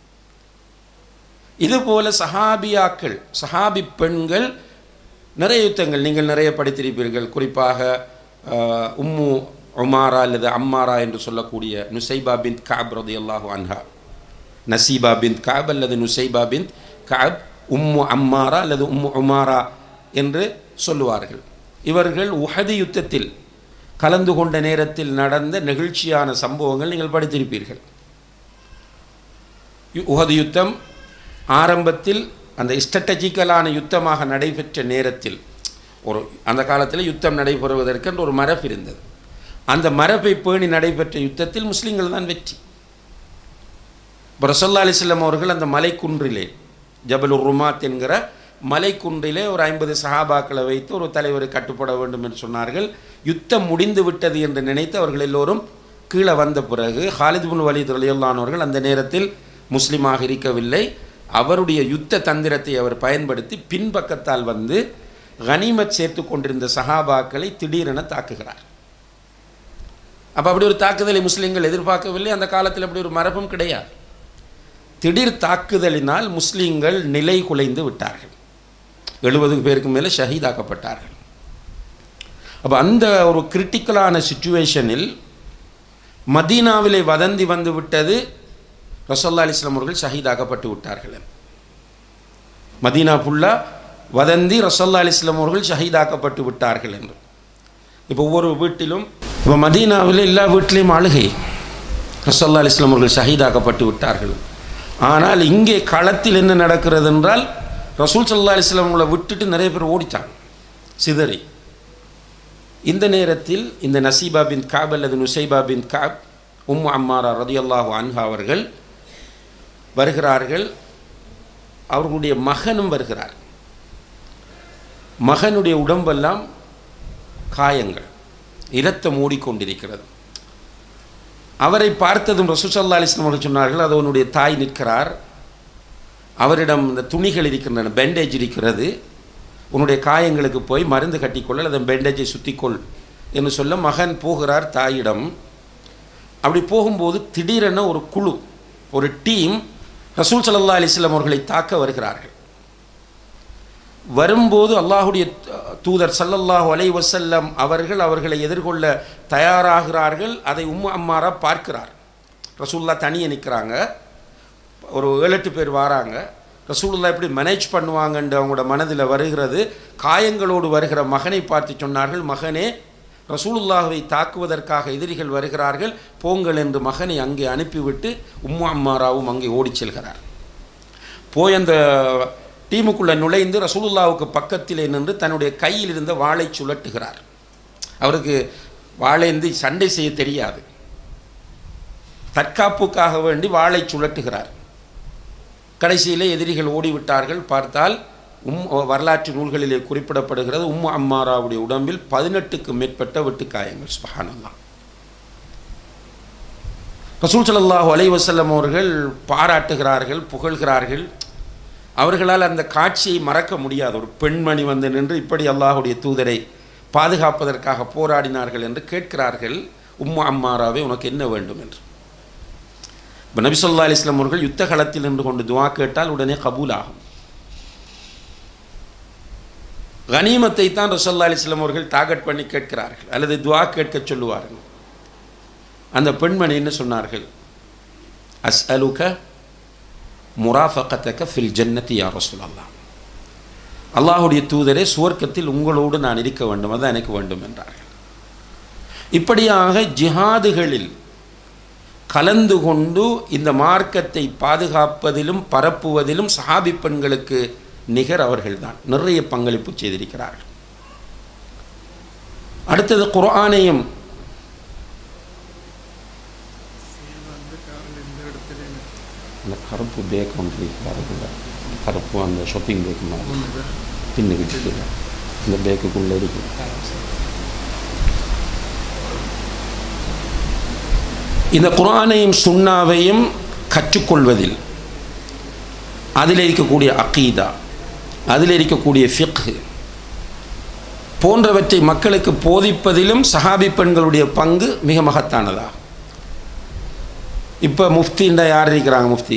Speaker 2: இதுபோல சஹாபியாக்கள் சஹாபி பெண்கள் நிறைய யுத்தங்கள் நீங்கள் நிறைய படித்திருப்பீர்கள் குறிப்பாக உம்மு உமாரா அல்லது அம்மாரா என்று சொல்லக்கூடிய நுசைபா பின் காப் ரதி அல்லாஹு அன்ஹா நசீபா பின் காப் அல்லது நுசைபா பின் காப் உம்மு அம்மாரா அல்லது உம்மு உமாரா என்று சொல்லுவார்கள் இவர்கள் உஹதி யுத்தத்தில் கலந்து கொண்ட நேரத்தில் நடந்த நெகிழ்ச்சியான சம்பவங்கள் நீங்கள் படித்திருப்பீர்கள் யு- உஹது யுத்தம் ஆரம்பத்தில் அந்த ஸ்ட்ராட்டஜிக்கலான யுத்தமாக நடைபெற்ற நேரத்தில் ஒரு அந்த காலத்தில் யுத்தம் நடைபெறுவதற்கென்று ஒரு மரபு இருந்தது அந்த மரபை பேணி நடைபெற்ற யுத்தத்தில் முஸ்லீம்கள் தான் வெற்றி இப்போ ரசல்லா அலிஸ்லாம் அவர்கள் அந்த மலைக்குன்றிலே ஜபலுர் ருமாத் என்கிற மலைக்குன்றிலே ஒரு ஐம்பது சஹாபாக்களை வைத்து ஒரு தலைவரை கட்டுப்பட வேண்டும் என்று சொன்னார்கள் யுத்தம் முடிந்து விட்டது என்று நினைத்து அவர்கள் எல்லோரும் கீழே வந்த பிறகு ஹாலித் பின் வலீத் ரலியல்லானவர்கள் அந்த நேரத்தில் முஸ்லீமாக இருக்கவில்லை அவருடைய யுத்த தந்திரத்தை அவர் பயன்படுத்தி பின்பக்கத்தால் வந்து கனிமத் சேர்த்து கொண்டிருந்த சஹாபாக்களை திடீரென தாக்குகிறார் அப்போ அப்படி ஒரு தாக்குதலை முஸ்லீம்கள் எதிர்பார்க்கவில்லை அந்த காலத்தில் அப்படி ஒரு மரபும் கிடையாது திடீர் தாக்குதலினால் முஸ்லீம்கள் நிலை குலைந்து விட்டார்கள் எழுபது பேருக்கு மேலே ஷஹீதாக்கப்பட்டார்கள் அப்போ அந்த ஒரு கிரிட்டிக்கலான சுச்சுவேஷனில் மதீனாவிலே வதந்தி வந்து விட்டது ரசல்லா அலிஸ்லாம் அவர்கள் ஷஹீதாக்கப்பட்டு விட்டார்கள் மதீனா ஃபுல்லா வதந்தி ரசல்லா அலிஸ்லாம் அவர்கள் ஷஹீதாக்கப்பட்டு விட்டார்கள் என்று இப்போ ஒவ்வொரு வீட்டிலும் இப்போ மதீனாவில் எல்லா வீட்டிலையும் அழுகை ரசல்லா அலிஸ்லாம் அவர்கள் ஷஹீதாக்கப்பட்டு விட்டார்கள் ஆனால் இங்கே களத்தில் என்ன நடக்கிறது என்றால் ரசூல் சல்லா அலிஸ்லாம் அவங்களை விட்டுட்டு நிறைய பேர் ஓடிட்டாங்க சிதறி இந்த நேரத்தில் இந்த நசீபா பின் காப் அல்லது நுசைபா பின் காப் உம் அம்மாரா ரதியல்லாஹு அன்ஹா அவர்கள் வருகிறார்கள் அவர்களுடைய மகனும் வருகிறார் மகனுடைய உடம்பெல்லாம் காயங்கள் இரத்தம் மூடிக்கொண்டிருக்கிறது அவரை பார்த்ததும் ரசூசல்லா அலிஸ்லாம் அவர்கள் சொன்னார்கள் அது அவனுடைய தாய் நிற்கிறார் அவரிடம் இந்த துணிகள் இருக்கின்றன பேண்டேஜ் இருக்கிறது உன்னுடைய காயங்களுக்கு போய் மருந்து கட்டிக்கொள்ள அல்லது பேண்டேஜை சுற்றிக்கொள் என்று சொல்ல மகன் போகிறார் தாயிடம் அப்படி போகும்போது திடீரென ஒரு குழு ஒரு டீம் ரசூல் சல்லா அலிஸ்லாம் அவர்களை தாக்க வருகிறார்கள் வரும்போது அல்லாஹுடைய தூதர் சல்லல்லாஹு அலை வசல்லம் அவர்கள் அவர்களை எதிர்கொள்ள தயாராகிறார்கள் அதை உம்மு அம்மாரா பார்க்கிறார் ரசூல்லா தனியே நிற்கிறாங்க ஒரு ஏழு எட்டு பேர் வராங்க ரசூலுல்லா எப்படி மேனேஜ் பண்ணுவாங்கன்ற அவங்களோட மனதில் வருகிறது காயங்களோடு வருகிற மகனை பார்த்து சொன்னார்கள் மகனே ரசூலுல்லாஹை தாக்குவதற்காக எதிரிகள் வருகிறார்கள் போங்கள் என்று மகனை அங்கே அனுப்பிவிட்டு உம்மு அம்மாராவும் அங்கே ஓடிச் செல்கிறார் போய் அந்த டீமுக்குள்ளே நுழைந்து ரசூலுல்லாவுக்கு பக்கத்திலே நின்று தன்னுடைய கையில் இருந்த வாளை சுழட்டுகிறார் அவருக்கு வாளேந்தி சண்டை செய்ய தெரியாது தற்காப்புக்காக வேண்டி வாளை சுழட்டுகிறார் கடைசியிலே எதிரிகள் ஓடிவிட்டார்கள் பார்த்தால் உம் வரலாற்று நூல்களிலே குறிப்பிடப்படுகிறது உம் அம்மாராவுடைய உடம்பில் பதினெட்டுக்கு மேற்பட்ட வெட்டுக்காயங்கள் சுபஹானல்லா ரசூல் சல்லாஹூ அலை வசல்லம் அவர்கள் பாராட்டுகிறார்கள் புகழ்கிறார்கள் அவர்களால் அந்த காட்சியை மறக்க முடியாது ஒரு பெண்மணி வந்து நின்று இப்படி அல்லாஹுடைய தூதரை பாதுகாப்பதற்காக போராடினார்கள் என்று கேட்கிறார்கள் உம்மா அம்மாராவே உனக்கு என்ன வேண்டும் என்று இப்போ நபி சொல்லா அலிஸ்லாம் அவர்கள் யுத்த களத்தில் நின்று கொண்டு துவா கேட்டால் உடனே கபூல் ஆகும் கனிமத்தை தான் ரசல்லா அலிஸ்லாம் அவர்கள் டார்கெட் பண்ணி கேட்கிறார்கள் அல்லது துவா கேட்க சொல்லுவார்கள் அந்த பெண்மணி என்ன சொன்னார்கள் அஸ் அலுக முராஃபகத்தக்க ஃபில் ஜன்னத்தி யார் ரசூலல்லா அல்லாஹுடைய தூதரே சுவர்க்கத்தில் உங்களோடு நான் இருக்க வேண்டும் அதான் எனக்கு வேண்டும் என்றார்கள் இப்படியாக ஜிஹாதுகளில் கலந்து கொண்டு இந்த மார்க்கத்தை பாதுகாப்பதிலும் பரப்புவதிலும் சஹாபி பெண்களுக்கு நிகர் அவர்கள்தான் நிறைய பங்களிப்பு செய்திருக்கிறார்கள் அடுத்தது குர்ஆனையும் அந்த கருப்பு பேக் ஒன்று இருக்கிறார்கள் கருப்பு அந்த ஷாப்பிங் பேக் மாதிரி பின்னுக்கிட்டு இந்த பேக்குக்குள்ளே இருக்கு இந்த குரானையும் சுண்ணாவையும் கற்றுக்கொள்வதில் அதில் இருக்கக்கூடிய அகீதா அதில் இருக்கக்கூடிய ஃபிக் போன்றவற்றை மக்களுக்கு போதிப்பதிலும் சஹாபி பெண்களுடைய பங்கு மிக மகத்தானதா இப்போ முஃப்தின்ற யார் இருக்கிறாங்க முஃப்தி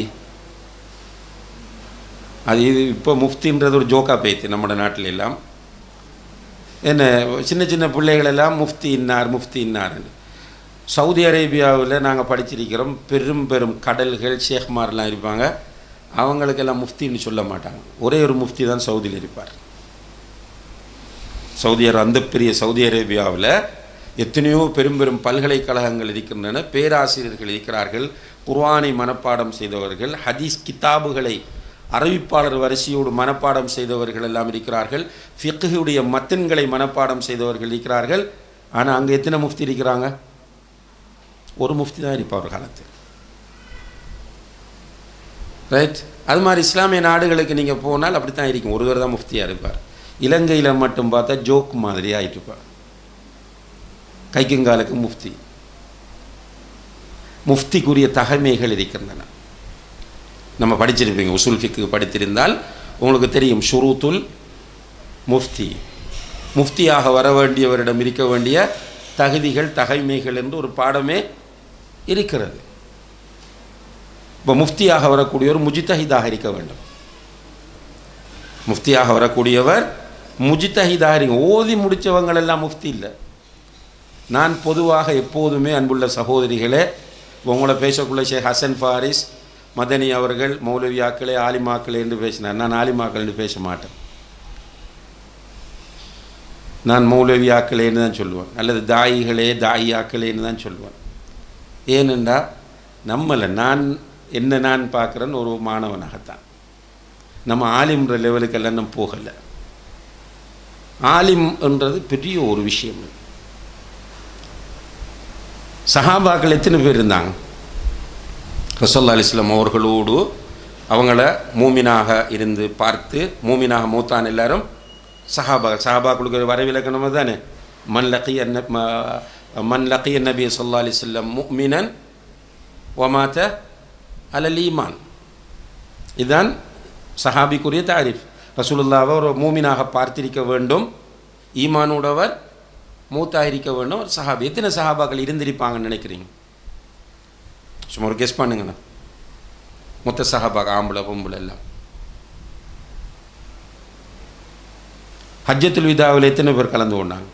Speaker 2: அது இது இப்போ முஃப்தின்றது ஒரு ஜோக்கா பேத்து நம்ம நாட்டில் எல்லாம் என்ன சின்ன சின்ன பிள்ளைகள் எல்லாம் முஃப்தி இன்னார் முஃப்தி இன்னார்னு சவுதி அரேபியாவில் நாங்கள் படிச்சிருக்கிறோம் பெரும் பெரும் கடல்கள் ஷேக்மார்லாம் இருப்பாங்க அவங்களுக்கெல்லாம் முஃப்தின்னு சொல்ல மாட்டாங்க ஒரே ஒரு முஃப்தி தான் சவுதியில் இருப்பார் சவுதி அரே அந்த பெரிய சவுதி அரேபியாவில் எத்தனையோ பெரும் பெரும் பல்கலைக்கழகங்கள் இருக்கின்றன பேராசிரியர்கள் இருக்கிறார்கள் குர்ஆனை மனப்பாடம் செய்தவர்கள் ஹதீஸ் கிதாபுகளை அறிவிப்பாளர் வரிசையோடு மனப்பாடம் செய்தவர்கள் எல்லாம் இருக்கிறார்கள் ஃபிக்ஹுடைய மத்தன்களை மனப்பாடம் செய்தவர்கள் இருக்கிறார்கள் ஆனால் அங்கே எத்தனை முஃப்தி இருக்கிறாங்க ஒரு முஃப்தி தான் இருப்பார் ஒரு காலத்தில் ரைட் அது மாதிரி இஸ்லாமிய நாடுகளுக்கு நீங்கள் போனால் அப்படி தான் இருக்கும் ஒருவர் தான் முஃப்தியாக இருப்பார் இலங்கையில் மட்டும் பார்த்தா ஜோக் மாதிரி ஆயிட்டு இருப்பார் கைக்குங்காலுக்கு முஃப்தி முஃப்திக்குரிய தகமைகள் இருக்கின்றன நம்ம படிச்சிருப்பீங்க உசூல் ஃபிக்கு படித்திருந்தால் உங்களுக்கு தெரியும் ஷுரூத்துல் முஃப்தி முஃப்தியாக வர வேண்டியவரிடம் இருக்க வேண்டிய தகுதிகள் தகைமைகள் என்று ஒரு பாடமே இருக்கிறது இப்போ முஃப்தியாக வரக்கூடியவர் முஜித்தஹிதாக இருக்க வேண்டும் முஃப்தியாக வரக்கூடியவர் முஜித்தஹிதாக இருக்க ஓதி முடித்தவங்கள் எல்லாம் முஃப்தி இல்லை நான் பொதுவாக எப்போதுமே அன்புள்ள சகோதரிகளே உங்களை பேசக்குள்ள ஷேக் ஹசன் ஃபாரிஸ் மதனி அவர்கள் மௌலவியாக்களே ஆலிமாக்களே என்று பேசினார் நான் ஆலிமாக்கள் என்று பேச மாட்டேன் நான் மௌலவியாக்களேன்னு தான் சொல்லுவேன் அல்லது தாயிகளே தாயியாக்களேன்னு தான் சொல்லுவேன் ஏனென்றா நம்மளை நான் என்ன நான் பார்க்குறேன்னு ஒரு மாணவனாகத்தான் நம்ம ஆலிம்ன்ற லெவலுக்கெல்லாம் நம்ம போகலை ஆலிம் என்றது பெரிய ஒரு விஷயம் சஹாபாக்கள் எத்தனை பேர் இருந்தாங்க ரசோல்லா அலிஸ்லாம் அவர்களோடு அவங்கள மூமினாக இருந்து பார்த்து மூமினாக மூத்தான் எல்லாரும் சஹாபா சஹாபாக்களுக்கு ஒரு வரவிலக்கணமாக தானே மன் லக்கிய மன் லக்கிய நபி சொல்லா அலிஸ்லம் முக்மினன் ஒமாத்த அலல் ஈமான் இதுதான் சஹாபிக்குரிய தாரிஃப் ரசூலுல்லாவை ஒரு மூமினாக பார்த்திருக்க வேண்டும் ஈமானோடவர் மூத்தாக இருக்க வேண்டும் ஒரு சஹாபி எத்தனை சஹாபாக்கள் இருந்திருப்பாங்கன்னு நினைக்கிறீங்க சும்மா ஒரு கெஸ் பண்ணுங்கண்ணா மொத்த சஹாபாக் ஆம்பளை பொம்பளை எல்லாம் ஹஜ்ஜத்துல் விதாவில் எத்தனை பேர் கலந்து கொண்டாங்க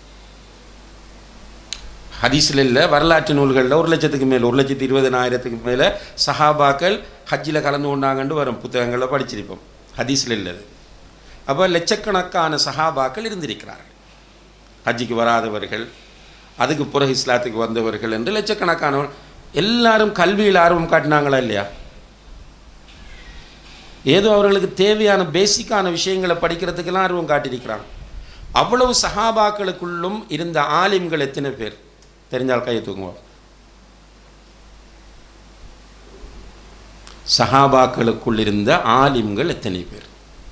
Speaker 2: ஹதீஸில் இல்லை வரலாற்று நூல்களில் ஒரு லட்சத்துக்கு மேலே ஒரு லட்சத்து இருபதனாயிரத்துக்கு மேலே சஹாபாக்கள் ஹஜ்ஜில் கலந்து கொண்டாங்கன்னு வரும் புத்தகங்களில் படிச்சிருப்போம் ஹதீஸில் இல்லது அப்போ லட்சக்கணக்கான சஹாபாக்கள் இருந்திருக்கிறார்கள் ஹஜ்ஜிக்கு வராதவர்கள் அதுக்கு பிறகு இஸ்லாத்துக்கு வந்தவர்கள் என்று லட்சக்கணக்கானவர் எல்லாரும் கல்வியில் ஆர்வம் காட்டினாங்களா இல்லையா ஏதோ அவர்களுக்கு தேவையான பேசிக்கான விஷயங்களை படிக்கிறதுக்கெல்லாம் ஆர்வம் காட்டியிருக்கிறாங்க அவ்வளவு சஹாபாக்களுக்குள்ளும் இருந்த ஆலிம்கள் எத்தனை பேர் தெரிஞ்சால் கையை தூங்குவோம் சஹாபாக்களுக்குள் இருந்த ஆலிம்கள் எத்தனை பேர்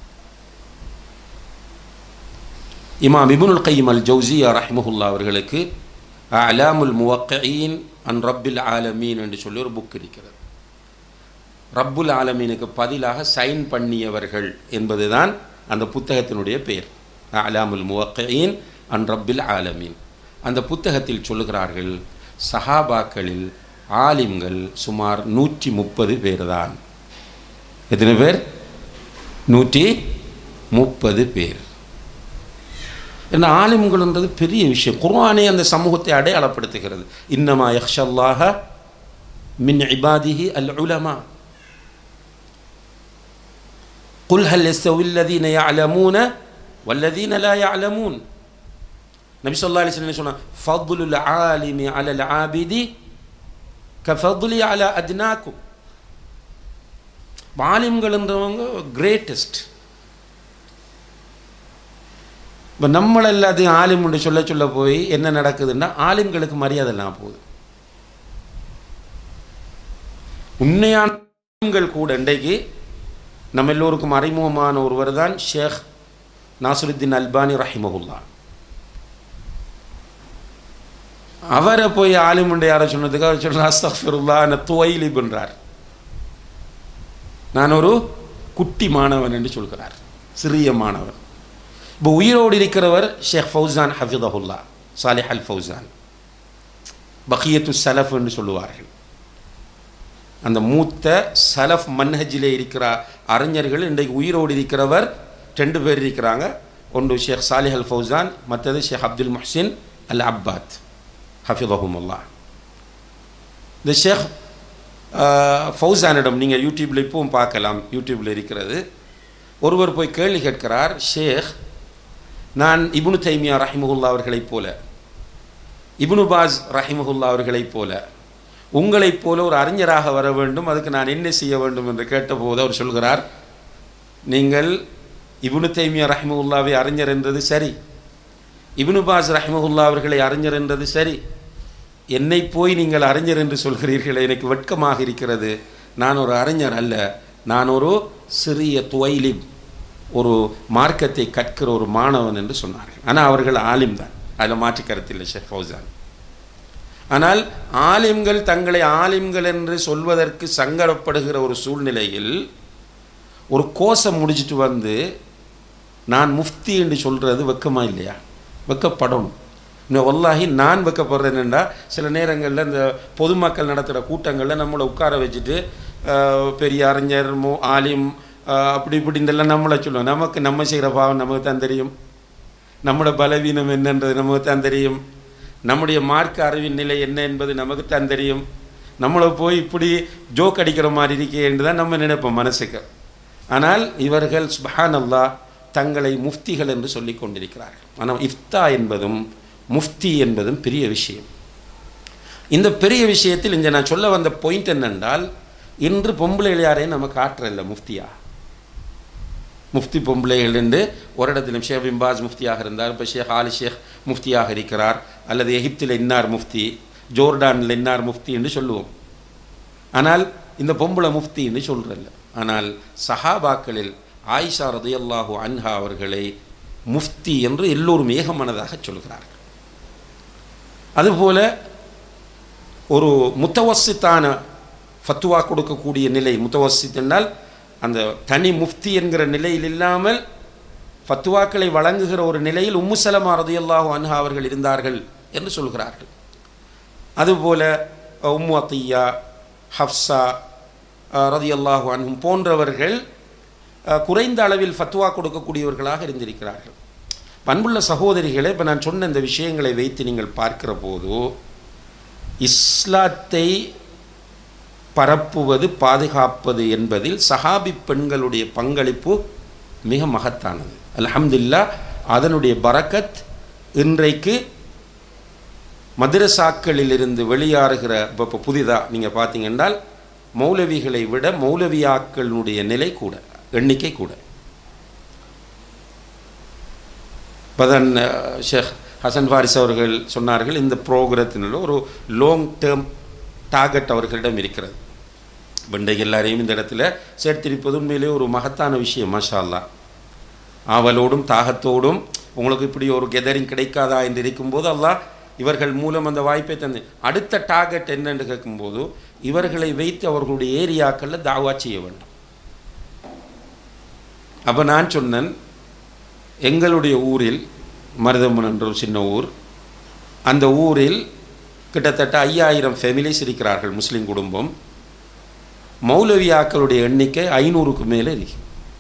Speaker 2: இமாம் இபுனுல் கைம் அல் ஜவுசியா ரஹ்மஹுல்லா அவர்களுக்கு அலாமுல் முவக்கீன் அன் ரப்பில் ஆலமீன் என்று சொல்லி ஒரு புக் இருக்கிறது ரப்புல் ஆலமீனுக்கு பதிலாக சைன் பண்ணியவர்கள் என்பதுதான் அந்த புத்தகத்தினுடைய பெயர் அலாமுல் முவக்கீன் அன் ரப்பில் ஆலமீன் அந்த புத்தகத்தில் சொல்லுகிறார்கள் சஹாபாக்களில் ஆலிம்கள் சுமார் நூற்றி முப்பது பேர் தான் எத்தனை பேர் நூற்றி முப்பது பேர் என்ன ஆலிம்கள்ன்றது பெரிய விஷயம் குர்ஆனே அந்த சமூகத்தை அடையாளப்படுத்துகிறது இன்னமா யக்ஷல்லாஹ மின் இபாதிஹி அல் உலமா قل هل يستوي الذين يعلمون والذين لا يعلمون நபி சொல்லா அலிஸ்லாம் சொன்னா ஃபதுலுல் ஆலிமி அலல் ஆபிதி கஃபதுலி அல அத்னாக்கும் ஆலிம்கள்ன்றவங்க கிரேட்டஸ்ட் இப்போ நம்மள எல்லாத்தையும் ஆலிம்னு சொல்ல சொல்ல போய் என்ன நடக்குதுன்னா ஆலிம்களுக்கு மரியாதை இல்லாமல் போகுது உண்மையான ஆலிம்கள் கூட இன்றைக்கு நம்ம எல்லோருக்கும் அறிமுகமான ஒருவர் தான் ஷேக் நாசுருத்தீன் அல்பானி ரஹிமகுல்லா அவரை போய் ஆலிமுண்டை யாரை சொன்னதுக்கு அவர் சொல்ல அஸ்தஃபிருல்லா என்ன துவைலி பண்றார் நான் ஒரு குட்டி மாணவன் என்று சொல்கிறார் சிறிய மாணவன் இப்போ உயிரோடு இருக்கிறவர் ஷேக் ஃபௌசான் ஹஃபிதஹுல்லா சாலிஹ் அல் ஃபௌசான் பக்கியத்து சலஃப் என்று சொல்லுவார்கள் அந்த மூத்த சலஃப் மன்ஹஜிலே இருக்கிற அறிஞர்கள் இன்றைக்கு உயிரோடு இருக்கிறவர் ரெண்டு பேர் இருக்கிறாங்க ஒன்று ஷேக் சாலிஹ் அல் ஃபௌசான் மற்றது ஷேக் அப்துல் முஹ்சின் அல் அப்பாத் ஹஃபிதஹுமுல்லா இந்த ஷேக் ஆஹ், ஃபௌசானிடம் நீங்கள் யூடியூப்பில் இப்பவும் பார்க்கலாம் யூடியூப்பில் இருக்கிறது ஒருவர் போய் கேள்வி கேட்கிறார் ஷேக் நான் இப்னு தைமியா ரஹிமஹுல்லா அவர்களைப் போல இப்னு பாஸ் ரஹிமஹுல்லா அவர்களைப் போல உங்களைப் போல ஒரு அறிஞராக வர வேண்டும் அதுக்கு நான் என்ன செய்ய வேண்டும் என்று கேட்டபோது அவர் சொல்கிறார் நீங்கள் இப்னு தைமியா ரஹிமஹுல்லாவை அறிஞர் என்றது சரி இப்னு பாஸ் ரஹிமஹுல்லா அவர்களை அறிஞர் என்றது சரி என்னை போய் நீங்கள் அறிஞர் என்று சொல்கிறீர்கள் எனக்கு வெட்கமாக இருக்கிறது நான் ஒரு அறிஞர் அல்ல நான் ஒரு சிறிய துவைலிப் ஒரு மார்க்கத்தை கற்கிற ஒரு மாணவன் என்று சொன்னார்கள் ஆனால் அவர்கள் ஆலிம் தான் அதில் மாற்று கருத்தில்லை ஷேக் ஃபௌசான் ஆனால் ஆலிம்கள் தங்களை ஆலிம்கள் என்று சொல்வதற்கு சங்கடப்படுகிற ஒரு சூழ்நிலையில் ஒரு கோஷம் முடிச்சிட்டு வந்து நான் முஃப்தி என்று சொல்கிறது வெக்கமா இல்லையா வெக்கப்படணும் இன்னும் வல்லாஹி நான் வெக்கப்படுறேன்னுண்டா சில நேரங்களில் இந்த பொதுமக்கள் நடத்துகிற கூட்டங்களில் நம்மளை உட்கார வச்சுட்டு ஆஹ், பெரிய அறிஞர் மு ஆலிம் ஆஹ், அப்படி இப்படின்றெல்லாம் நம்மளை சொல்லுவோம் நமக்கு நம்ம செய்கிற பாவம் நமக்கு தான் தெரியும் நம்மளோட பலவீனம் என்னன்றது நமக்கு தான் தெரியும் நம்முடைய மார்க்க அறிவின் நிலை என்ன என்பது நமக்கு தான் தெரியும் நம்மளை போய் இப்படி ஜோக் அடிக்கிற மாதிரி இருக்கே என்று தான் நம்ம நினைப்போம் மனசுக்கு ஆனால் இவர்கள் சுபஹான் அல்லாஹ் தங்களை முஃப்திகள் என்று சொல்லிக் கொண்டிருக்கிறார்கள் ஆனால் இஃப்தா என்பதும் முஃப்தி என்பதும் பெரிய விஷயம் இந்த பெரிய விஷயத்தில் இங்கே நான் சொல்ல வந்த பாயிண்ட் என்னென்றால் இன்று பொம்பளைகள் யாரையும் நம்ம காட்டுறதில்ல முஃப்தியா முஃப்தி பொம்பளைகள் என்று ஒரு இடத்துல ஷேக் பிம்பாஸ் முஃப்தியாக இருந்தார் இப்போ ஷேக் ஆலி ஷேக் முஃப்தியாக இருக்கிறார் அல்லது எகிப்தில் இன்னார் முஃப்தி ஜோர்டானில் இன்னார் முஃப்தி என்று சொல்லுவோம் ஆனால் இந்த பொம்பளை முஃப்தி என்று சொல்கிறல்ல ஆனால் சஹாபாக்களில் ஆயிஷா ரதியல்லாஹு அன்ஹா அவர்களை முஃப்தி என்று எல்லோரும் ஏகமனதாக சொல்கிறார்கள் அதுபோல ஒரு முத்தவசித்தான ஃபத்துவா கொடுக்கக்கூடிய நிலை முத்தவசித் என்றால் அந்த தனி முஃப்தி என்கிற நிலையில் இல்லாமல் ஃபத்துவாக்களை வழங்குகிற ஒரு நிலையில் உம்மு சலமா ரதியல்லாஹு அன்ஹா அவர்கள் இருந்தார்கள் என்று சொல்கிறார்கள் அதுபோல அஹ், உம்மு அத்தியா ஹப்ஸா ரதியல்லாஹு அன்ஹும் போன்றவர்கள் அஹ், குறைந்த அளவில் ஃபத்வா கொடுக்கக்கூடியவர்களாக இருந்திருக்கிறார்கள் பண்புள்ள சகோதரிகளே இப்போ நான் சொன்ன இந்த விஷயங்களை வைத்து நீங்கள் பார்க்கிற போது இஸ்லாத்தை பரப்புவது பாதுகாப்பது என்பதில் சஹாபி பெண்களுடைய பங்களிப்பு மிக மகத்தானது அல்ஹம்துலில்லாஹ் அதனுடைய பரக்கத் இன்றைக்கு மதரசாக்களிலிருந்து வெளியாறுகிற இப்போ இப்போ புதிதாக நீங்கள் பார்த்தீங்கன்னால் மௌலவிகளை விட மௌலவியாக்களினுடைய நிலை கூட எண்ணிக்கை கூட பதன் ஷேக் ஹசன் ஃபாரிஸ் அவர்கள் சொன்னார்கள் இந்த ப்ரோக்ரத்தினுள்ள ஒரு லாங் டேர்ம் டார்கெட் அவர்களிடம் இருக்கிறது இன்றைக்கு எல்லாரையும் இந்த இடத்துல சேர்த்திருப்பது உண்மையிலே ஒரு மகத்தான விஷயம் மாஷா அல்லாஹ் ஆவலோடும் தாகத்தோடும் உங்களுக்கு இப்படி ஒரு கெதரிங் கிடைக்காதா என்று இருக்கும்போது அல்லாஹ் இவர்கள் மூலம் அந்த வாய்ப்பை தந்து அடுத்த டார்கெட் என்னன்னு கேட்கும்போது இவர்களை வைத்து அவர்களுடைய ஏரியாக்களில் தாவா செய்ய வேண்டும் அப்போ நான் சொன்னேன் எங்களுடைய ஊரில் மருதம்மன் என்ற ஒரு சின்ன ஊர் அந்த ஊரில் கிட்டத்தட்ட ஐயாயிரம் ஃபெமிலிஸ் இருக்கிறார்கள் முஸ்லீம் குடும்பம் மௌலவியாக்களுடைய எண்ணிக்கை ஐநூறுக்கு மேலே இருக்கு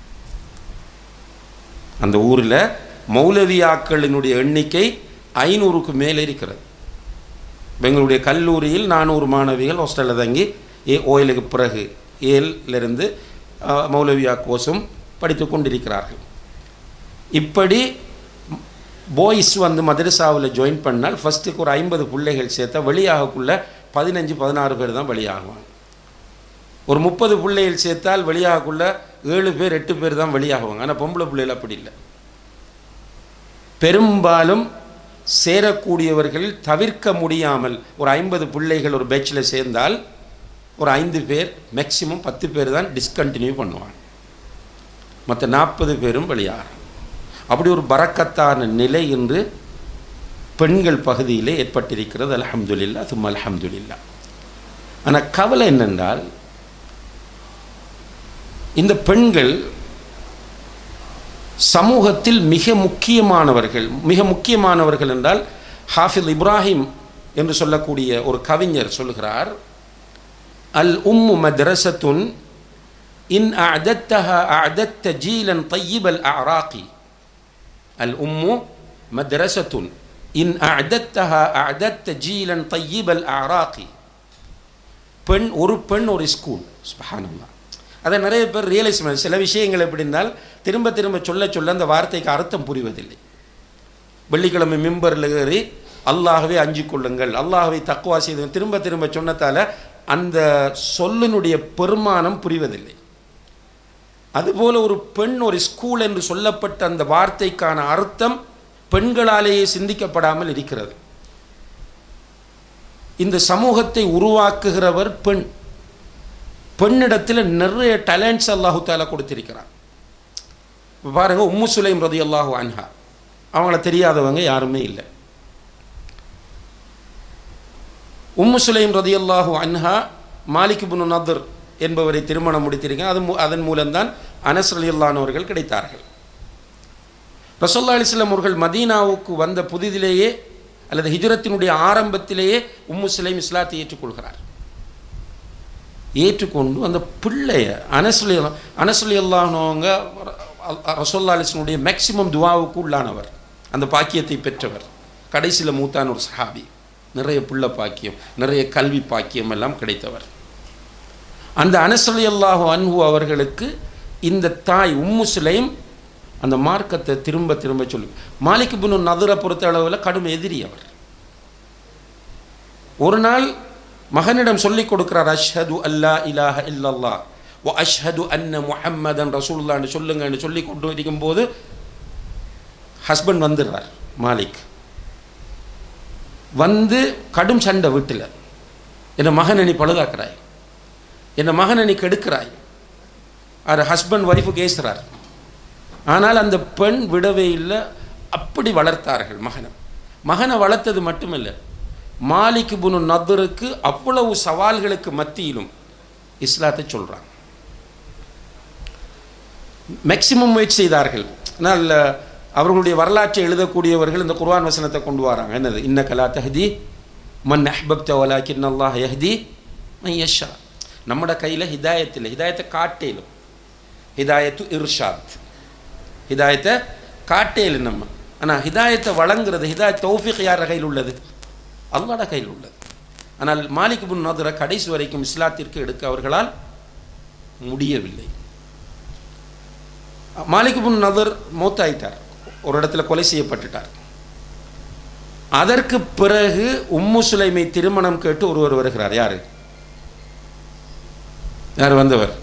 Speaker 2: அந்த ஊரில் மௌலவியாக்களினுடைய எண்ணிக்கை ஐநூறுக்கு மேலே இருக்கிறது எங்களுடைய கல்லூரியில் நானூறு மாணவிகள் ஹாஸ்டலில் தங்கி ஏ ஓயிலுக்கு பிறகு ஏலிருந்து மௌலவியா கோர்ஸும் படித்து கொண்டிருக்கிறார்கள் இப்படி பாய்ஸ் வந்து மதரசாவில் ஜாயின் பண்ணால் ஃபஸ்ட்டுக்கு ஒரு ஐம்பது பிள்ளைகள் சேர்த்தா வெளியாகக்குள்ள பதினஞ்சு பதினாறு பேர் தான் வெளியாகுவாங்க ஒரு முப்பது பிள்ளைகள் சேர்த்தால் வெளியாகக்குள்ள ஏழு பேர் எட்டு பேர் தான் வெளியாகுவாங்க ஆனால் பொம்பளை பிள்ளைகள் அப்படி இல்லை பெரும்பாலும் சேரக்கூடியவர்கள் தவிர்க்க முடியாமல் ஒரு ஐம்பது பிள்ளைகள் ஒரு பேட்சில் சேர்ந்தால் ஒரு ஐந்து பேர் மேக்சிமம் பத்து பேர் தான் டிஸ்கண்டினியூ பண்ணுவாங்க மற்ற நாற்பது பேரும் வெளியாகிறாங்க அப்படி ஒரு பறக்கத்தான நிலை இன்று பெண்கள் பகுதியிலே ஏற்பட்டிருக்கிறது அல்ஹம்துலில்லா தும் அல்ஹம்துலில்லா ஆனால் கவலை என்னென்றால் இந்த பெண்கள் சமூகத்தில் மிக முக்கியமானவர்கள் மிக முக்கியமானவர்கள் என்றால் ஹாஃபில் இப்ராஹிம் என்று சொல்லக்கூடிய ஒரு கவிஞர் சொல்கிறார் அல் உம்மு மத்ரசத்துன் இன் அஅதத்தஹா அஅதத்த ஜீலன் طيب الأعراق الأم مدرسة إن أعددتها أعددت جيلا طيب الأعراق பெண் ஒரு பெண் ஒரு ஸ்கூல் சுபஹானல்லாஹ் அதை நிறைய பேர் ரியலைஸ் பண்ண சில விஷயங்கள் எப்படி இருந்தால் திரும்ப திரும்ப சொல்ல சொல்ல அந்த வார்த்தைக்கு அர்த்தம் புரிவதில்லை வெள்ளிக்கிழமை மிம்பரில் ஏறி அல்லாஹ்வே அஞ்சு கொள்ளுங்கள் அல்லாஹ்வை தக்குவா செய்து திரும்ப திரும்ப சொன்னதால அந்த சொல்லினுடைய பெருமானம் புரிவதில்லை அதுபோல ஒரு பெண் ஒரு ஸ்கூல் என்று சொல்லப்பட்ட அந்த வார்த்தைக்கான அர்த்தம் பெண்களாலேயே சிந்திக்கப்படாமல் இருக்கிறது இந்த சமூகத்தை உருவாக்குகிறவர் பெண் பெண்ணிடத்தில் நிறைய டேலண்ட்ஸ் அல்லாஹு தாலா கொடுத்திருக்கிறான் இப்ப பாருங்க உம்மு சுலைம் ரதி அல்லாஹு அன்ஹா அவங்கள தெரியாதவங்க யாருமே இல்லை உம்மு சுலைம் ரதி அல்லாஹு அன்ஹா மாலிக் இப்னு நதர் என்பவரை திருமணம் முடித்திருக்கேன் அது மூ- அதன் மூலம்தான் அனஸ் ரலியல்லானவர்கள் கிடைத்தார்கள் ரசோல்லா அலிஸ்லாம் அவர்கள் மதீனாவுக்கு வந்த புதிதிலேயே அல்லது ஹிஜ்ரத்தினுடைய ஆரம்பத்திலேயே உம்மு சுலைம் இஸ்லாத்தை ஏற்றுக்கொள்கிறார் ஏற்றுக்கொண்டு அந்த பிள்ளைய அனசுலி அனசுலி அல்லானவங்க ரசோல்லா அலிஸ்னுடைய மேக்சிமம் துவாவுக்கு உள்ளானவர் அந்த பாக்கியத்தை பெற்றவர் கடைசியில் மூத்தான ஒரு சஹாபி நிறைய புள்ள பாக்கியம் நிறைய கல்வி பாக்கியம் எல்லாம் கிடைத்தவர் அந்த அனசலி அல்லாஹு அன்ஹு அவர்களுக்கு இந்த தாய் உம்மு சுலைம் அந்த மார்க்கத்தை திரும்ப திரும்ப சொல்லி மாலிக் பின் நதுரை பொறுத்த அளவில் கடும் எதிரி அவர் ஒரு நாள் மகனிடம் சொல்லிக் கொடுக்கிறார் அஷ்ஹது அல்லா இலாஹ இல்லல்லா வ அஷ்ஹது அன்ன முஹம்மதன் ரசூலுல்லான்னு சொல்லுங்கன்னு சொல்லி கொண்டு இருக்கும்போது ஹஸ்பண்ட் வந்துடுறார் மாலிக் வந்து கடும் சண்டை வீட்டில் என் மகனை நீ பழுதாக்குறாய் என் மகனை நீ கெடுக்கிறாய் அவர் ஹஸ்பண்ட் ஒய்ஃபு கேசுறார் ஆனால் அந்த பெண் விடவே இல்லை அப்படி வளர்த்தார்கள் மகனை மகனை வளர்த்தது மட்டுமில்லை மாலிக் புனு நதுருக்கு அவ்வளவு சவால்களுக்கு மத்தியிலும் இஸ்லாத்தை சொல்கிறாங்க மேக்சிமம் முயற்சி செய்தார்கள் ஆனால் அவர்களுடைய வரலாற்றை எழுதக்கூடியவர்கள் இந்த குர்ஆன் வசனத்தை கொண்டு வராங்க என்னது இன்ன கலா தஹதி மன் அஹ்பப்த வலாக்கின் அல்லாஹ் யஹ்தி மன் யஷா நம்மட கையில் ஹிதாயத் இல்லை ஹிதாயத்தை காட்டேலும் ஹிதாயத்து இர்ஷாத் ஹிதாயத்தை காட்டேலு நம்ம ஆனால் ஹிதாயத்தை வழங்குறது ஹிதாயத் தௌஃபிக் யார் கையில் உள்ளது அல்லாட கையில் உள்ளது ஆனால் மாலிக் புன் நதுரை கடைசி வரைக்கும் இஸ்லாத்திற்கு எடுக்க அவர்களால் முடியவில்லை மாலிக் புன் நதர் மௌத்தாயிட்டார் ஒரு இடத்துல கொலை செய்யப்பட்டுட்டார் அதற்கு பிறகு உம்மு சுலைமை திருமணம் கேட்டு ஒருவர் வருகிறார் யாரு யார் வந்தவர்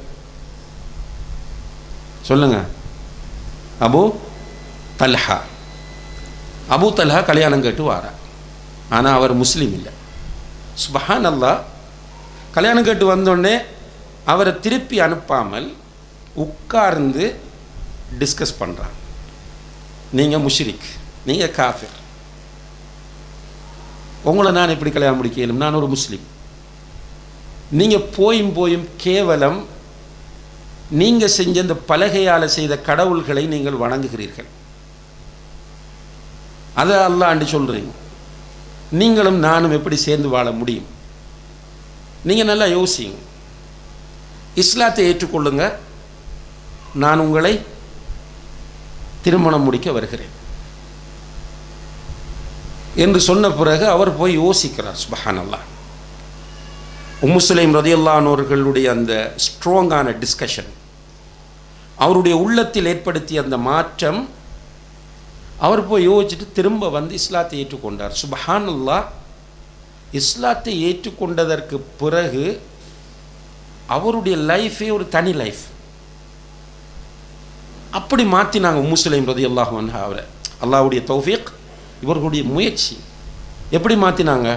Speaker 2: சொல்லுங்க அபு தல்ஹா அபு தல்ஹா கல்யாணம் கேட்டு வாரா ஆனால் அவர் முஸ்லீம் இல்லை சுபஹான் அல்லாஹ் கல்யாணம் கேட்டு வந்தோடனே அவரை திருப்பி அனுப்பாமல் உட்கார்ந்து டிஸ்கஸ் பண்ணுறான் நீங்கள் முஷ்ரிக் நீங்கள் காஃபிர் உங்களை நான் எப்படி கல்யாணம் முடிக்கலும் நான் ஒரு முஸ்லீம் நீங்கள் போயும் போயும் கேவலம் நீங்கள் செஞ்ச இந்த பலகையால் செய்த கடவுள்களை நீங்கள் வணங்குகிறீர்கள் அதை அல்லாண்டு சொல்கிறீங்க நீங்களும் நானும் எப்படி சேர்ந்து வாழ முடியும் நீங்கள் நல்லா யோசிங்க இஸ்லாத்தை ஏற்றுக்கொள்ளுங்க நான் உங்களை திருமணம் முடிக்க வருகிறேன் என்று சொன்ன பிறகு அவர் போய் யோசிக்கிறார் சுபஹான் அல்லா உம்முசுலைம் ரதியல்லானோர்களுடைய அந்த ஸ்ட்ராங்கான டிஸ்கஷன் அவருடைய உள்ளத்தில் ஏற்படுத்திய அந்த மாற்றம் அவர் போய் யோசிச்சுட்டு திரும்ப வந்து இஸ்லாத்தை ஏற்றுக்கொண்டார் சுபஹான் அல்லா இஸ்லாத்தை ஏற்றுக்கொண்டதற்கு பிறகு அவருடைய லைஃபே ஒரு தனி லைஃப் அப்படி மாற்றினாங்க முஸ்லிம் ரதி அல்லாஹ் அவரை அல்லாஹுடைய தௌஃபீக் இவர்களுடைய முயற்சி எப்படி மாற்றினாங்க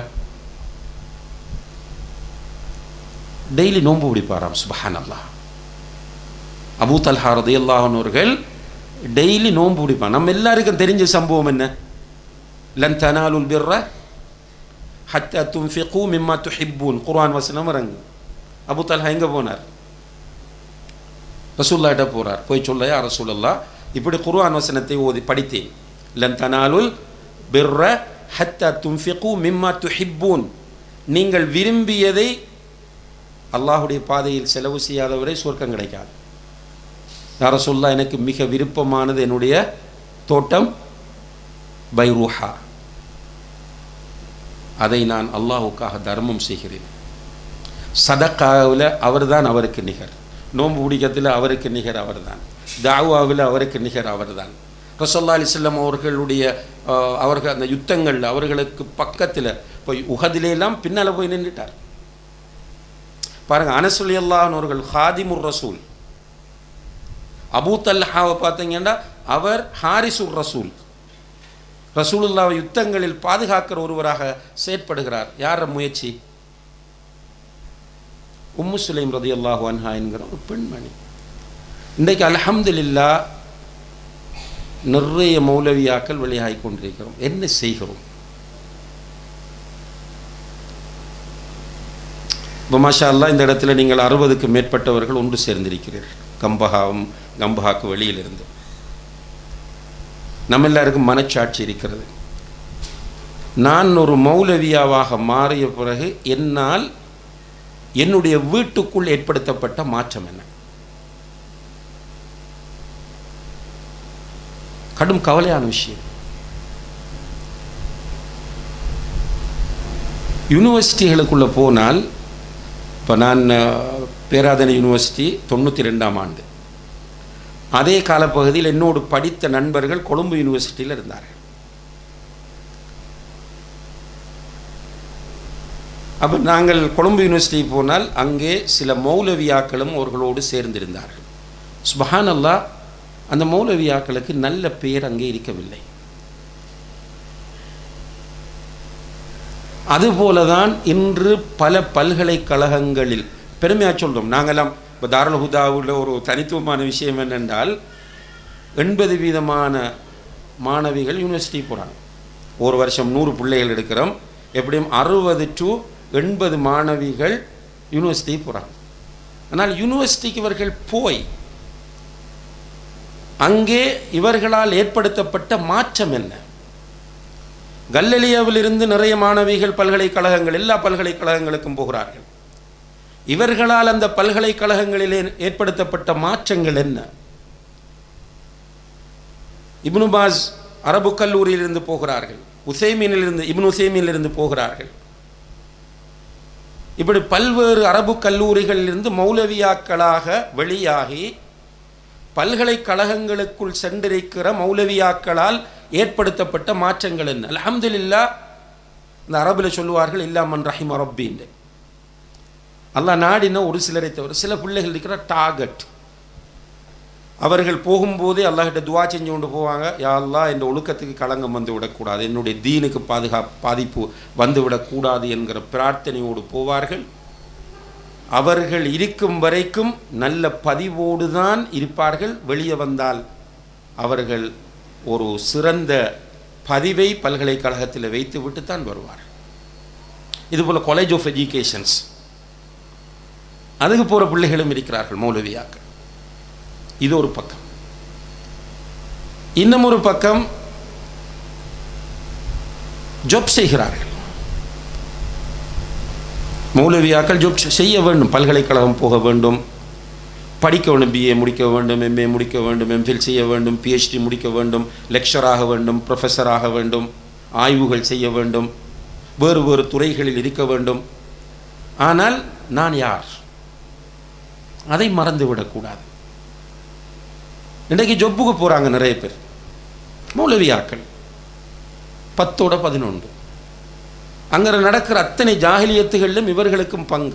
Speaker 2: டெய்லி நோன்பு பிடிப்பாராம் சுபஹான் அல்லாஹ் அபூ தல்ஹா ரதி அல்லாஹனவர்கள் டெய்லி நோன்பு பிடிப்பான் நம்ம எல்லாருக்கும் தெரிஞ்ச சம்பவம் என்ன லன் தனாலுல் பிர்ர ஹத்தா துன்ஃபிகு மிம்மா துஹிப்பூன் குர்ஆன் வசனம் இறங்கு அபு தல்ஹா எங்கே போனார் ரசூல்லாட்ட போகிறார் போய் சொல்ல யா ரசூலல்லா இப்படி குர்ஆன் வசனத்தை ஓதி படித்தேன் லன் தனாலுல் பிர்ர ஹத்தா துன்ஃபிகு மிம்மா துஹிப்பூன் நீங்கள் விரும்பியதை அல்லாஹுடைய பாதையில் செலவு செய்யாதவரை சொர்க்கம் கிடைக்காது யார சொல்லா எனக்கு மிக விருப்பமானது என்னுடைய தோட்டம் பைரூஹா அதை நான் அல்லாஹுக்காக தர்மம் செய்கிறேன் சதக்காவில் அவர்தான் அவருக்கு நிகர் நோன்பு பிடிக்கிறதுல அவருக்கு நிகர் அவர்தான் தாவாவில் அவருக்கு நிகர் அவர்தான் ரசல்லா அலிஸ்லாம் அவர்களுடைய அஹ், அவர்கள் அந்த யுத்தங்கள் அவர்களுக்கு பக்கத்தில் போய் உகதிலேலாம் பின்னால் போய் நின்றுட்டார் பாருங்க அனசுலி அல்லாஹன் அவர்கள் ஹாதிமுர் ரசூல் அபூ தல்ஹாவை பார்த்தீங்கன்னா அவர் ஹாரிசுர் ரசூல் ரசூலுல்லாவை யுத்தங்களில் பாதுகாக்கிற ஒருவராக செயற்படுகிறார் யார முயற்சி உம்மு சுலைம் ரதி அல்லாஹு அன்ஹா என்கிற ஒரு பெண்மணி இன்றைக்கு அல்ஹம்துலில்லா நிறைய மௌலவியாக்கள் வெளியாகி கொண்டிருக்கிறோம் என்ன செய்கிறோம் இப்போ மாஷா அல்லாஹ் இந்த இடத்துல நீங்கள் அறுபதுக்கு மேற்பட்டவர்கள் ஒன்று சேர்ந்திருக்கிறீர்கள் கம்பஹாவும் கம்பஹாக்கு வெளியில் இருந்து நம்ம எல்லாருக்கும் மனச்சாட்சி இருக்கிறது நான் ஒரு மௌலவியாவாக மாறிய பிறகு என்னால் என்னுடைய வீட்டுக்குள் ஏற்படுத்தப்பட்ட மாற்றம் என்ன கடும் கவலையான விஷயம் யூனிவர்சிட்டிகளுக்குள்ளே போனால் இப்போ நான் அஹ், பேராதனை யூனிவர்சிட்டி தொண்ணூற்றி ரெண்டாம் ஆண்டு அதே காலப்பகுதியில் என்னோடு படித்த நண்பர்கள் கொழும்பு யூனிவர்சிட்டியில் இருந்தார்கள் அப்போ நாங்கள் கொழும்பு யூனிவர்சிட்டி போனால் அங்கே சில மௌலவியாக்களும் அவர்களோடு சேர்ந்திருந்தார்கள் சுபஹான் அல்லாஹ் அந்த மௌலவியாக்களுக்கு நல்ல பெயர் அங்கே இருக்கவில்லை அதுபோலதான் இன்று பல பல்கலைக்கழகங்களில் பெருமையாக சொல்றோம் நாங்கெல்லாம் இப்போ தாருல் ஹுதாவில் ஒரு தனித்துவமான விஷயம் என்னென்றால் எண்பது வீதமான மாணவிகள் யூனிவர்சிட்டி போகிறாங்க ஒரு வருஷம் நூறு பிள்ளைகள் எடுக்கிறோம் எப்படியும் அறுபது டு எண்பது மாணவிகள் யூனிவர்சிட்டி போகிறாங்க ஆனால் யூனிவர்சிட்டிக்கு இவர்கள் போய் அங்கே இவர்களால் ஏற்படுத்தப்பட்ட மாற்றம் என்ன கல்லலியாவிலிருந்து நிறைய மாணவிகள் பல்கலைக்கழகங்கள் எல்லா பல்கலைக்கழகங்களுக்கும் போகிறார்கள் இவர்களால் அந்த பல்கலைக்கழகங்களிலே ஏற்படுத்தப்பட்ட மாற்றங்கள் என்ன இப்னு பாஸ் அரபு கல்லூரியிலிருந்து போகிறார்கள் உசைமீனிலிருந்து இப்னு உசைமீனிலிருந்து போகிறார்கள் இப்படி பல்வேறு அரபு கல்லூரிகளிலிருந்து மௌலவியாக்களாக வெளியாகி பல்கலைக்கழகங்களுக்குள் சென்றிருக்கிற மௌலவியாக்களால் ஏற்படுத்தப்பட்ட மாற்றங்கள் என்ன அல்ஹம்துலில்லா இந்த அரபில் சொல்லுவார்கள் இல்லாமன் ரஹிம ரப்பின்னு அல்லாஹ் நாடின ஒரு சிலரை தவிர சில பிள்ளைகள் இருக்கிற டார்கெட் அவர்கள் போகும்போதே அல்லாஹ்கிட்ட துவா செஞ்சு கொண்டு போவாங்க யா அல்லாஹ் என்ற ஒழுக்கத்துக்கு களங்கம் வந்து விடக்கூடாது என்னுடைய தீனுக்கு பாதுகா பாதிப்பு வந்து விடக்கூடாது என்கிற பிரார்த்தனையோடு போவார்கள் அவர்கள் இருக்கும் வரைக்கும் நல்ல பதிவோடு தான் இருப்பார்கள் வெளியே வந்தால் அவர்கள் ஒரு சிறந்த பதிவை பல்கலைக்கழகத்தில் வைத்துவிட்டு தான் வருவார்கள் இதுபோல் காலேஜ் ஆஃப் எஜுகேஷன்ஸ் அதுக்கு போகிற பிள்ளைகளும் இருக்கிறார்கள் மௌலவியாக்கள் இது ஒரு பக்கம் இன்னும் ஒரு பக்கம் ஜாப் செய்கிறார்கள் மௌலவியாக்கள் ஜாப் செய்ய வேண்டும் பல்கலைக்கழகம் போக வேண்டும் படிக்க வேண்டும் பிஏ முடிக்க வேண்டும் எம்ஏ முடிக்க வேண்டும் எம்ஃபில் செய்ய வேண்டும் பிஹெச்டி முடிக்க வேண்டும் லெக்சர் ஆக வேண்டும் ப்ரொஃபஸர் ஆக வேண்டும் ஆய்வுகள் செய்ய வேண்டும் வேறு வேறு துறைகளில் இருக்க வேண்டும் ஆனால் நான் யார் அதை மறந்து விடக்கூடாது இன்றைக்கு ஜொப்புக்கு போகிறாங்க நிறைய பேர் மௌலவியாக்கள் பத்தோட பதினொன்று அங்கே நடக்கிற அத்தனை ஜாகிலியத்துகளிலும் இவர்களுக்கும் பங்கு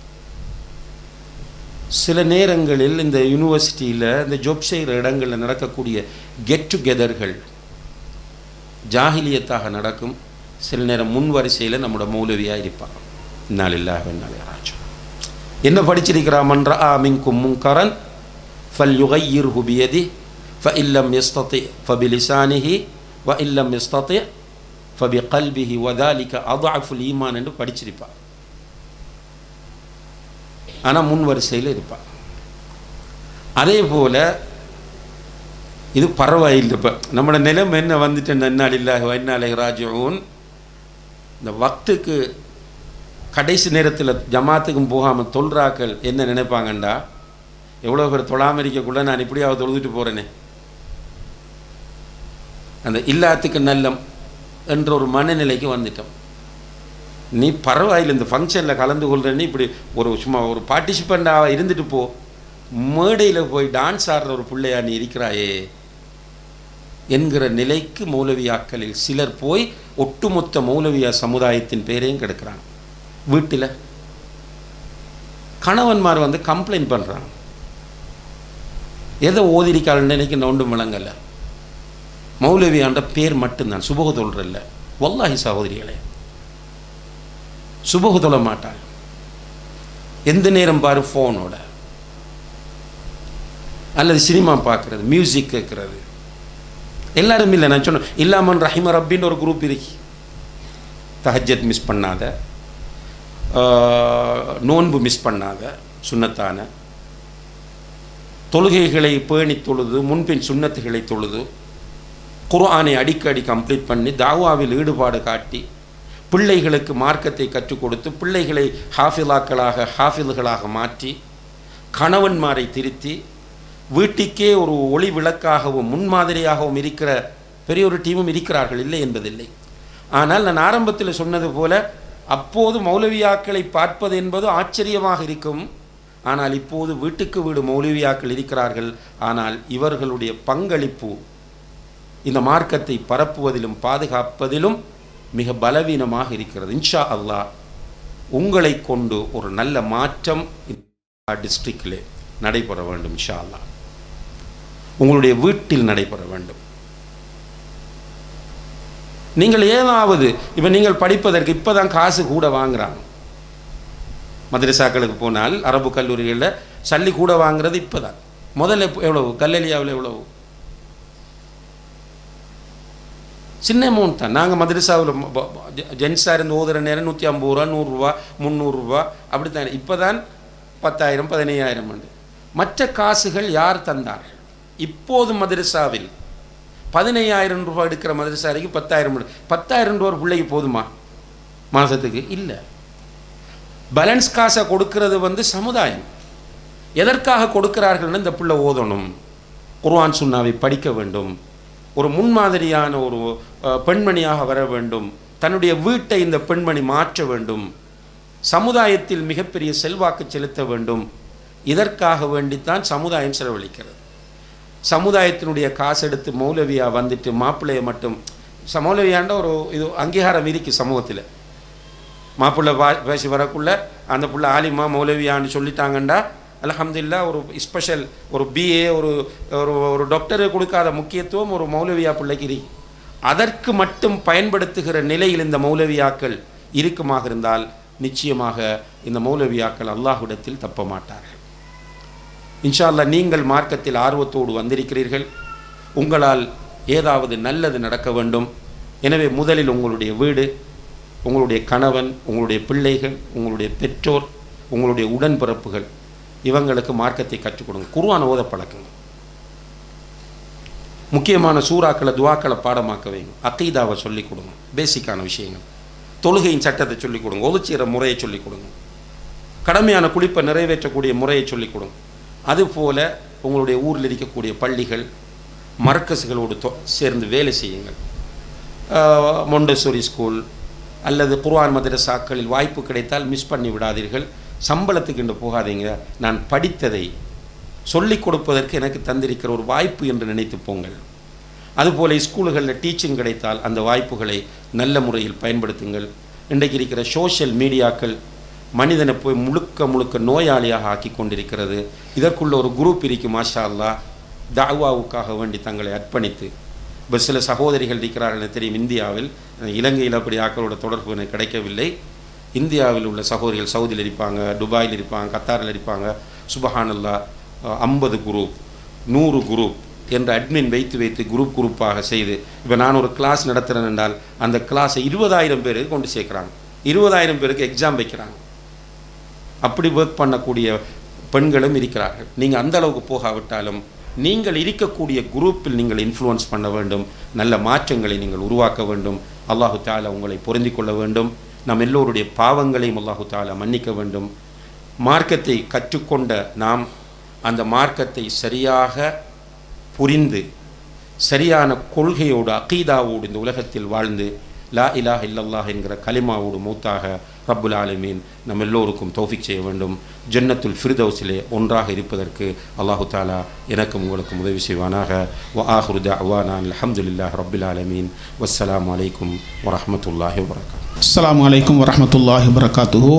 Speaker 2: சில நேரங்களில் இந்த யூனிவர்சிட்டியில் இந்த ஜொப் செய்கிற இடங்களில் நடக்கக்கூடிய கெட் டுகெதர்கள் ஜாகிலியத்தாக நடக்கும் சில நேரம் முன் வரிசையில் நம்மளோட மௌலவியாக இருப்பாங்க இன்னால் இல்லாஹ் என்னால் யாராச்சும் என்ன படிச்சிருக்கிறா மன்றா மின்கும் முன்கரன் ஃபல் யுகையிர்ஹு பியதி ஃப இல்லம் எஸ்தத்தி ஃபபிலிசானிஹி வ இல்லம் எஸ்தத்தி ஃபபி கல்பிஹி வதாலிக்க அதாஃபுல் ஈமான் என்று படிச்சிருப்பார் ஆனால் முன் வரிசையில் இருப்பார் அதே போல் இது பரவாயில்லை இப்போ நம்மளோட நிலம் என்ன வந்துட்டு நன்னால் இல்லாஹ் வைநாளை ராஜூன் இந்த வக்துக்கு கடைசி நேரத்தில் ஜமாத்துக்கும் போகாமல் தொல்றாக்கள் என்ன நினைப்பாங்கண்டா எவ்வளோ பேர் தொழாமல் இருக்கக்குள்ள நான் இப்படியாவது தொழுதுட்டு போகிறேனே அந்த இல்லாத்துக்கு நல்லம் என்ற ஒரு மனநிலைக்கு வந்துட்டோம் நீ பரவாயில்லை இந்த ஃபங்க்ஷனில் கலந்து கொள்றேன்னு இப்படி ஒரு சும்மா ஒரு பார்ட்டிசிபெண்ட்டாக இருந்துட்டு போ மேடையில் போய் டான்ஸ் ஆடுற ஒரு பிள்ளையா நீ இருக்கிறாயே என்கிற நிலைக்கு மௌலவியாக்களில் சிலர் போய் ஒட்டுமொத்த மௌலவியா சமுதாயத்தின் பேரையும் கெடுக்கிறாங்க வீட்டில் கணவன்மார் வந்து கம்ப்ளைண்ட் பண்ணுறாங்க எதை ஓதிரிக்காள்னு நினைக்க ஒன்றும் விளங்கல மௌலவியான்ற பேர் மட்டும்தான் சுபக தொல்றல்ல வல்லாஹி சகோதரிகளே சுபகு தொழ மாட்டாள் எந்த நேரம் பாரு ஃபோனோட அல்லது சினிமா பார்க்கறது மியூசிக் கேட்கறது எல்லாரும் இல்லை நான் சொன்னேன் இல்லாமன் ரஹிம ரப்பின்னு ஒரு குரூப் இருக்கு தஹஜத் மிஸ் பண்ணாத ஆஹ், நோன்பு மிஸ் பண்ணாத சுன்னத்தான தொழுகைகளை பேணி தொழுது முன்பின் சுன்னத்துகளை தொழுது குர்ஆனை அடிக்கடி கம்ப்ளீட் பண்ணி தாவாவில் ஈடுபாடு காட்டி பிள்ளைகளுக்கு மார்க்கத்தை கற்றுக் கொடுத்து பிள்ளைகளை ஹாஃபிலாக்களாக ஹாஃபில்களாக மாற்றி கணவன்மாரை திருத்தி வீட்டுக்கே ஒரு ஒளி விளக்காகவும் முன்மாதிரியாகவும் இருக்கிற பெரிய ஒரு டீமும் இருக்கிறார்கள் இல்லை என்பதில்லை ஆனால் நான் ஆரம்பத்தில் சொன்னது போல அப்போது மௌலவியாக்களை பார்ப்பது என்பது ஆச்சரியமாக இருக்கும் ஆனால் இப்போது வீட்டுக்கு வீடு மௌலவியாக்கள் இருக்கிறார்கள் ஆனால் இவர்களுடைய பங்களிப்பு இந்த மார்க்கத்தை பரப்புவதிலும் பாதுகாப்பதிலும் மிக பலவீனமாக இருக்கிறது இன்ஷா அல்லாஹ் உங்களை கொண்டு ஒரு நல்ல மாற்றம் டிஸ்ட்ரிக்டிலே நடைபெற வேண்டும் இன்ஷா அல்லாஹ் உங்களுடைய வீட்டில் நடைபெற வேண்டும் நீங்கள் ஏதாவது இப்போ நீங்கள் படிப்பதற்கு இப்போ தான் காசு கூட வாங்குறாங்க மதரசாக்களுக்கு போனால் அரபு கல்லூரிகளில் சல்லி கூட வாங்குறது இப்போ தான் முதல்ல எப்ப- எவ்வளவு கல்லலியாவில் எவ்வளவு சின்ன அமௌண்ட் தான் நாங்கள் மதரசாவில் ஜென்ஸாக இருந்து ஓதுற நேரம் நூற்றி ஐம்பது ரூபா நூறுரூவா முந்நூறுரூவா அப்படி தான் இப்போ தான் பத்தாயிரம் பதினையாயிரம் உண்டு மற்ற காசுகள் யார் தந்தார்கள் இப்போது மதரசாவில் பதினையாயிரம் ரூபாய் எடுக்கிற மதரசாரிக்கு பத்தாயிரம் உண்டு. பத்தாயிரம் ரூபா ஒரு பிள்ளைக்கு போதுமா மாதத்துக்கு இல்லை பேலன்ஸ் காசை கொடுக்கிறது வந்து சமுதாயம் எதற்காக கொடுக்கிறார்கள்னு இந்த பிள்ளை ஓதணும் குர்ஆன் சுன்னாவை படிக்க வேண்டும் ஒரு முன்மாதிரியான ஒரு அஹ், பெண்மணியாக வர வேண்டும் தன்னுடைய வீட்டை இந்த பெண்மணி மாற்ற வேண்டும் சமுதாயத்தில் மிகப்பெரிய செல்வாக்கு செலுத்த வேண்டும் இதற்காக வேண்டித்தான் சமுதாயம் செலவழிக்கிறது சமுதாயத்தினுடைய காசு எடுத்து மௌலவியா வந்துட்டு மாப்பிள்ளையை மட்டும் ச- மௌலவியாண்ட ஒரு இது அங்கீகாரம் இருக்கு சமூகத்தில் மாப்பிள்ளை பா பேசி வரக்குள்ள அந்த புள்ள ஆலிமா மௌலவியான்னு சொல்லிட்டாங்கண்டா அல்ஹம்துலில்லா ஒரு ஸ்பெஷல் ஒரு பிஏ ஒரு ஒரு ஒரு டாக்டரு கொடுக்காத முக்கியத்துவம் ஒரு மௌலவியா பிள்ளைக்கு இருக்கு அதற்கு மட்டும் பயன்படுத்துகிற நிலையில் இந்த மௌலவியாக்கள் இருக்குமாக இருந்தால் நிச்சயமாக இந்த மௌலவியாக்கள் அல்லாஹ்விடத்தில் தப்ப மாட்டார்கள் இன்ஷா அல்லாஹ் நீங்கள் மார்க்கத்தில் ஆர்வத்தோடு வந்திருக்கிறீர்கள் உங்களால் ஏதாவது நல்லது நடக்க வேண்டும் எனவே முதலில் உங்களுடைய வீடு உங்களுடைய கணவன் உங்களுடைய பிள்ளைகள் உங்களுடைய பெற்றோர் உங்களுடைய உடன்பிறப்புகள் இவங்களுக்கு மார்க்கத்தை கற்றுக் கொடுங்க குர்ஆன் ஓத பழக்குங்க முக்கியமான சூறாக்களை துவாக்களை பாடமாக்க வைங்க அக்கீதாவை சொல்லிக் கொடுங்க பேசிக்கான விஷயங்கள் தொழுகையின் சட்டத்தை சொல்லிக் கொடுங்க ஒதுச்சீர முறையை சொல்லிக் கொடுங்க கடமையான குளிப்பை நிறைவேற்றக்கூடிய முறையை சொல்லிக் கொடுங்க அதுபோல உங்களுடைய ஊரில் இருக்கக்கூடிய பள்ளிகள் மர்க்கஸுகளோடு தொ- சேர்ந்து வேலை செய்யுங்கள் ஆஹ், மொண்டசோரி ஸ்கூல் அல்லது குர்ஆன் மதரசாக்களில் வாய்ப்பு கிடைத்தால் மிஸ் பண்ணி விடாதீர்கள் சம்பளத்துக்கு என்று போகாதீங்க நான் படித்ததை சொல்லிக் கொடுப்பதற்கு எனக்கு தந்திருக்கிற ஒரு வாய்ப்பு என்று நினைத்து போங்கள் அதுபோல ஸ்கூல்களில் டீச்சிங் கிடைத்தால் அந்த வாய்ப்புகளை நல்ல முறையில் பயன்படுத்துங்கள் இன்றைக்கு இருக்கிற சோஷியல் மீடியாக்கள் மனிதனை போய் முழுக்க முழுக்க நோயாளியாக ஆக்கி கொண்டிருக்கிறது இதற்குள்ள ஒரு குரூப் இருக்கு மாஷா அல்லாஹ் தாவாவுக்காக வேண்டி தங்களை அர்ப்பணித்து இப்போ சில சகோதரிகள் இருக்கிறார்கள் எனக்கு தெரியும் இந்தியாவில் இலங்கையில் அப்படி ஆக்களோட தொடர்பு எனக்கு கிடைக்கவில்லை இந்தியாவில் உள்ள சகோதரிகள் சவுதியில் இருப்பாங்க துபாயில் இருப்பாங்க கத்தாரில் இருப்பாங்க சுபஹானல்லா ஐம்பது குரூப் நூறு குரூப் என்ற அட்மின் வைத்து வைத்து குரூப் குரூப்பாக செய்து இப்போ நான் ஒரு கிளாஸ் நடத்துகிறேன் என்றால் அந்த கிளாஸை இருபதாயிரம் பேருக்கு கொண்டு சேர்க்குறாங்க இருபதாயிரம் பேருக்கு எக்ஸாம் வைக்கிறாங்க அப்படி ஒர்க் பண்ணக்கூடிய பெண்களும் இருக்கிறார்கள் நீங்கள் அந்த அளவுக்கு போகாவிட்டாலும் நீங்கள் இருக்கக்கூடிய குரூப்பில் நீங்கள் இன்ஃப்ளூயன்ஸ் பண்ண வேண்டும் நல்ல மாற்றங்களை நீங்கள் உருவாக்க வேண்டும் அல்லாஹு தாலா உங்களை பொருந்திக் கொள்ள வேண்டும் நம் எல்லோருடைய பாவங்களையும் அல்லாஹு தாலா மன்னிக்க வேண்டும் மார்க்கத்தை கற்றுக்கொண்ட நாம் அந்த மார்க்கத்தை சரியாக புரிந்து சரியான கொள்கையோடு அகீதாவோடு இந்த உலகத்தில் வாழ்ந்து லா இலாஹ இல்லல்லாஹ் என்கிற கலிமாவோடு மூத்தாக ரப்புல் ஆலமீன் நம் எல்லோருக்கும் தௌஃபிக் செய்ய வேண்டும் ஜன்னத்துல் ஃபிர்தௌஸிலே ஒன்றாக இருப்பதற்கு அல்லாஹு தாலா எனக்கும் உங்களுக்கும் உதவி செய்வானாக வ ஆஹுரு தஅவானா அல்ஹம்துலில்லாஹ் ரப்பில் ஆலமீன் வஸ்ஸலாமு அலைக்கும் வரஹ்மத்துல்லாஹி வபரகாத்துஹு
Speaker 1: அஸ்ஸலாமு அலைக்கும் வரஹ்மத்துல்லாஹி வபரகாத்துஹு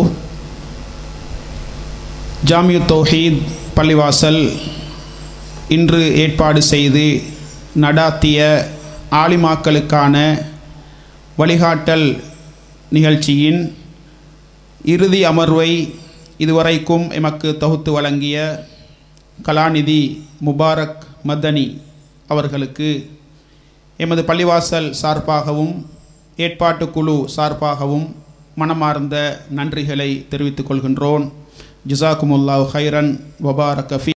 Speaker 1: ஜாமியு தௌஹீத் பள்ளிவாசல் இன்று ஏற்பாடு செய்து நடாத்திய ஆலிமாக்களுக்கான வழிகாட்டல் நிகழ்ச்சியின் இறுதி அமர்வை இதுவரைக்கும் எமக்கு தொகுத்து வழங்கிய கலாநிதி முபாரக் மதனி அவர்களுக்கு எமது பள்ளிவாசல் சார்பாகவும் ஏற்பாட்டுக்குழு சார்பாகவும் மனமார்ந்த நன்றிகளை தெரிவித்துக் கொள்கின்றோன் ஜிசாக்குமுல்லாஹ் ஹைரன் வபாரக்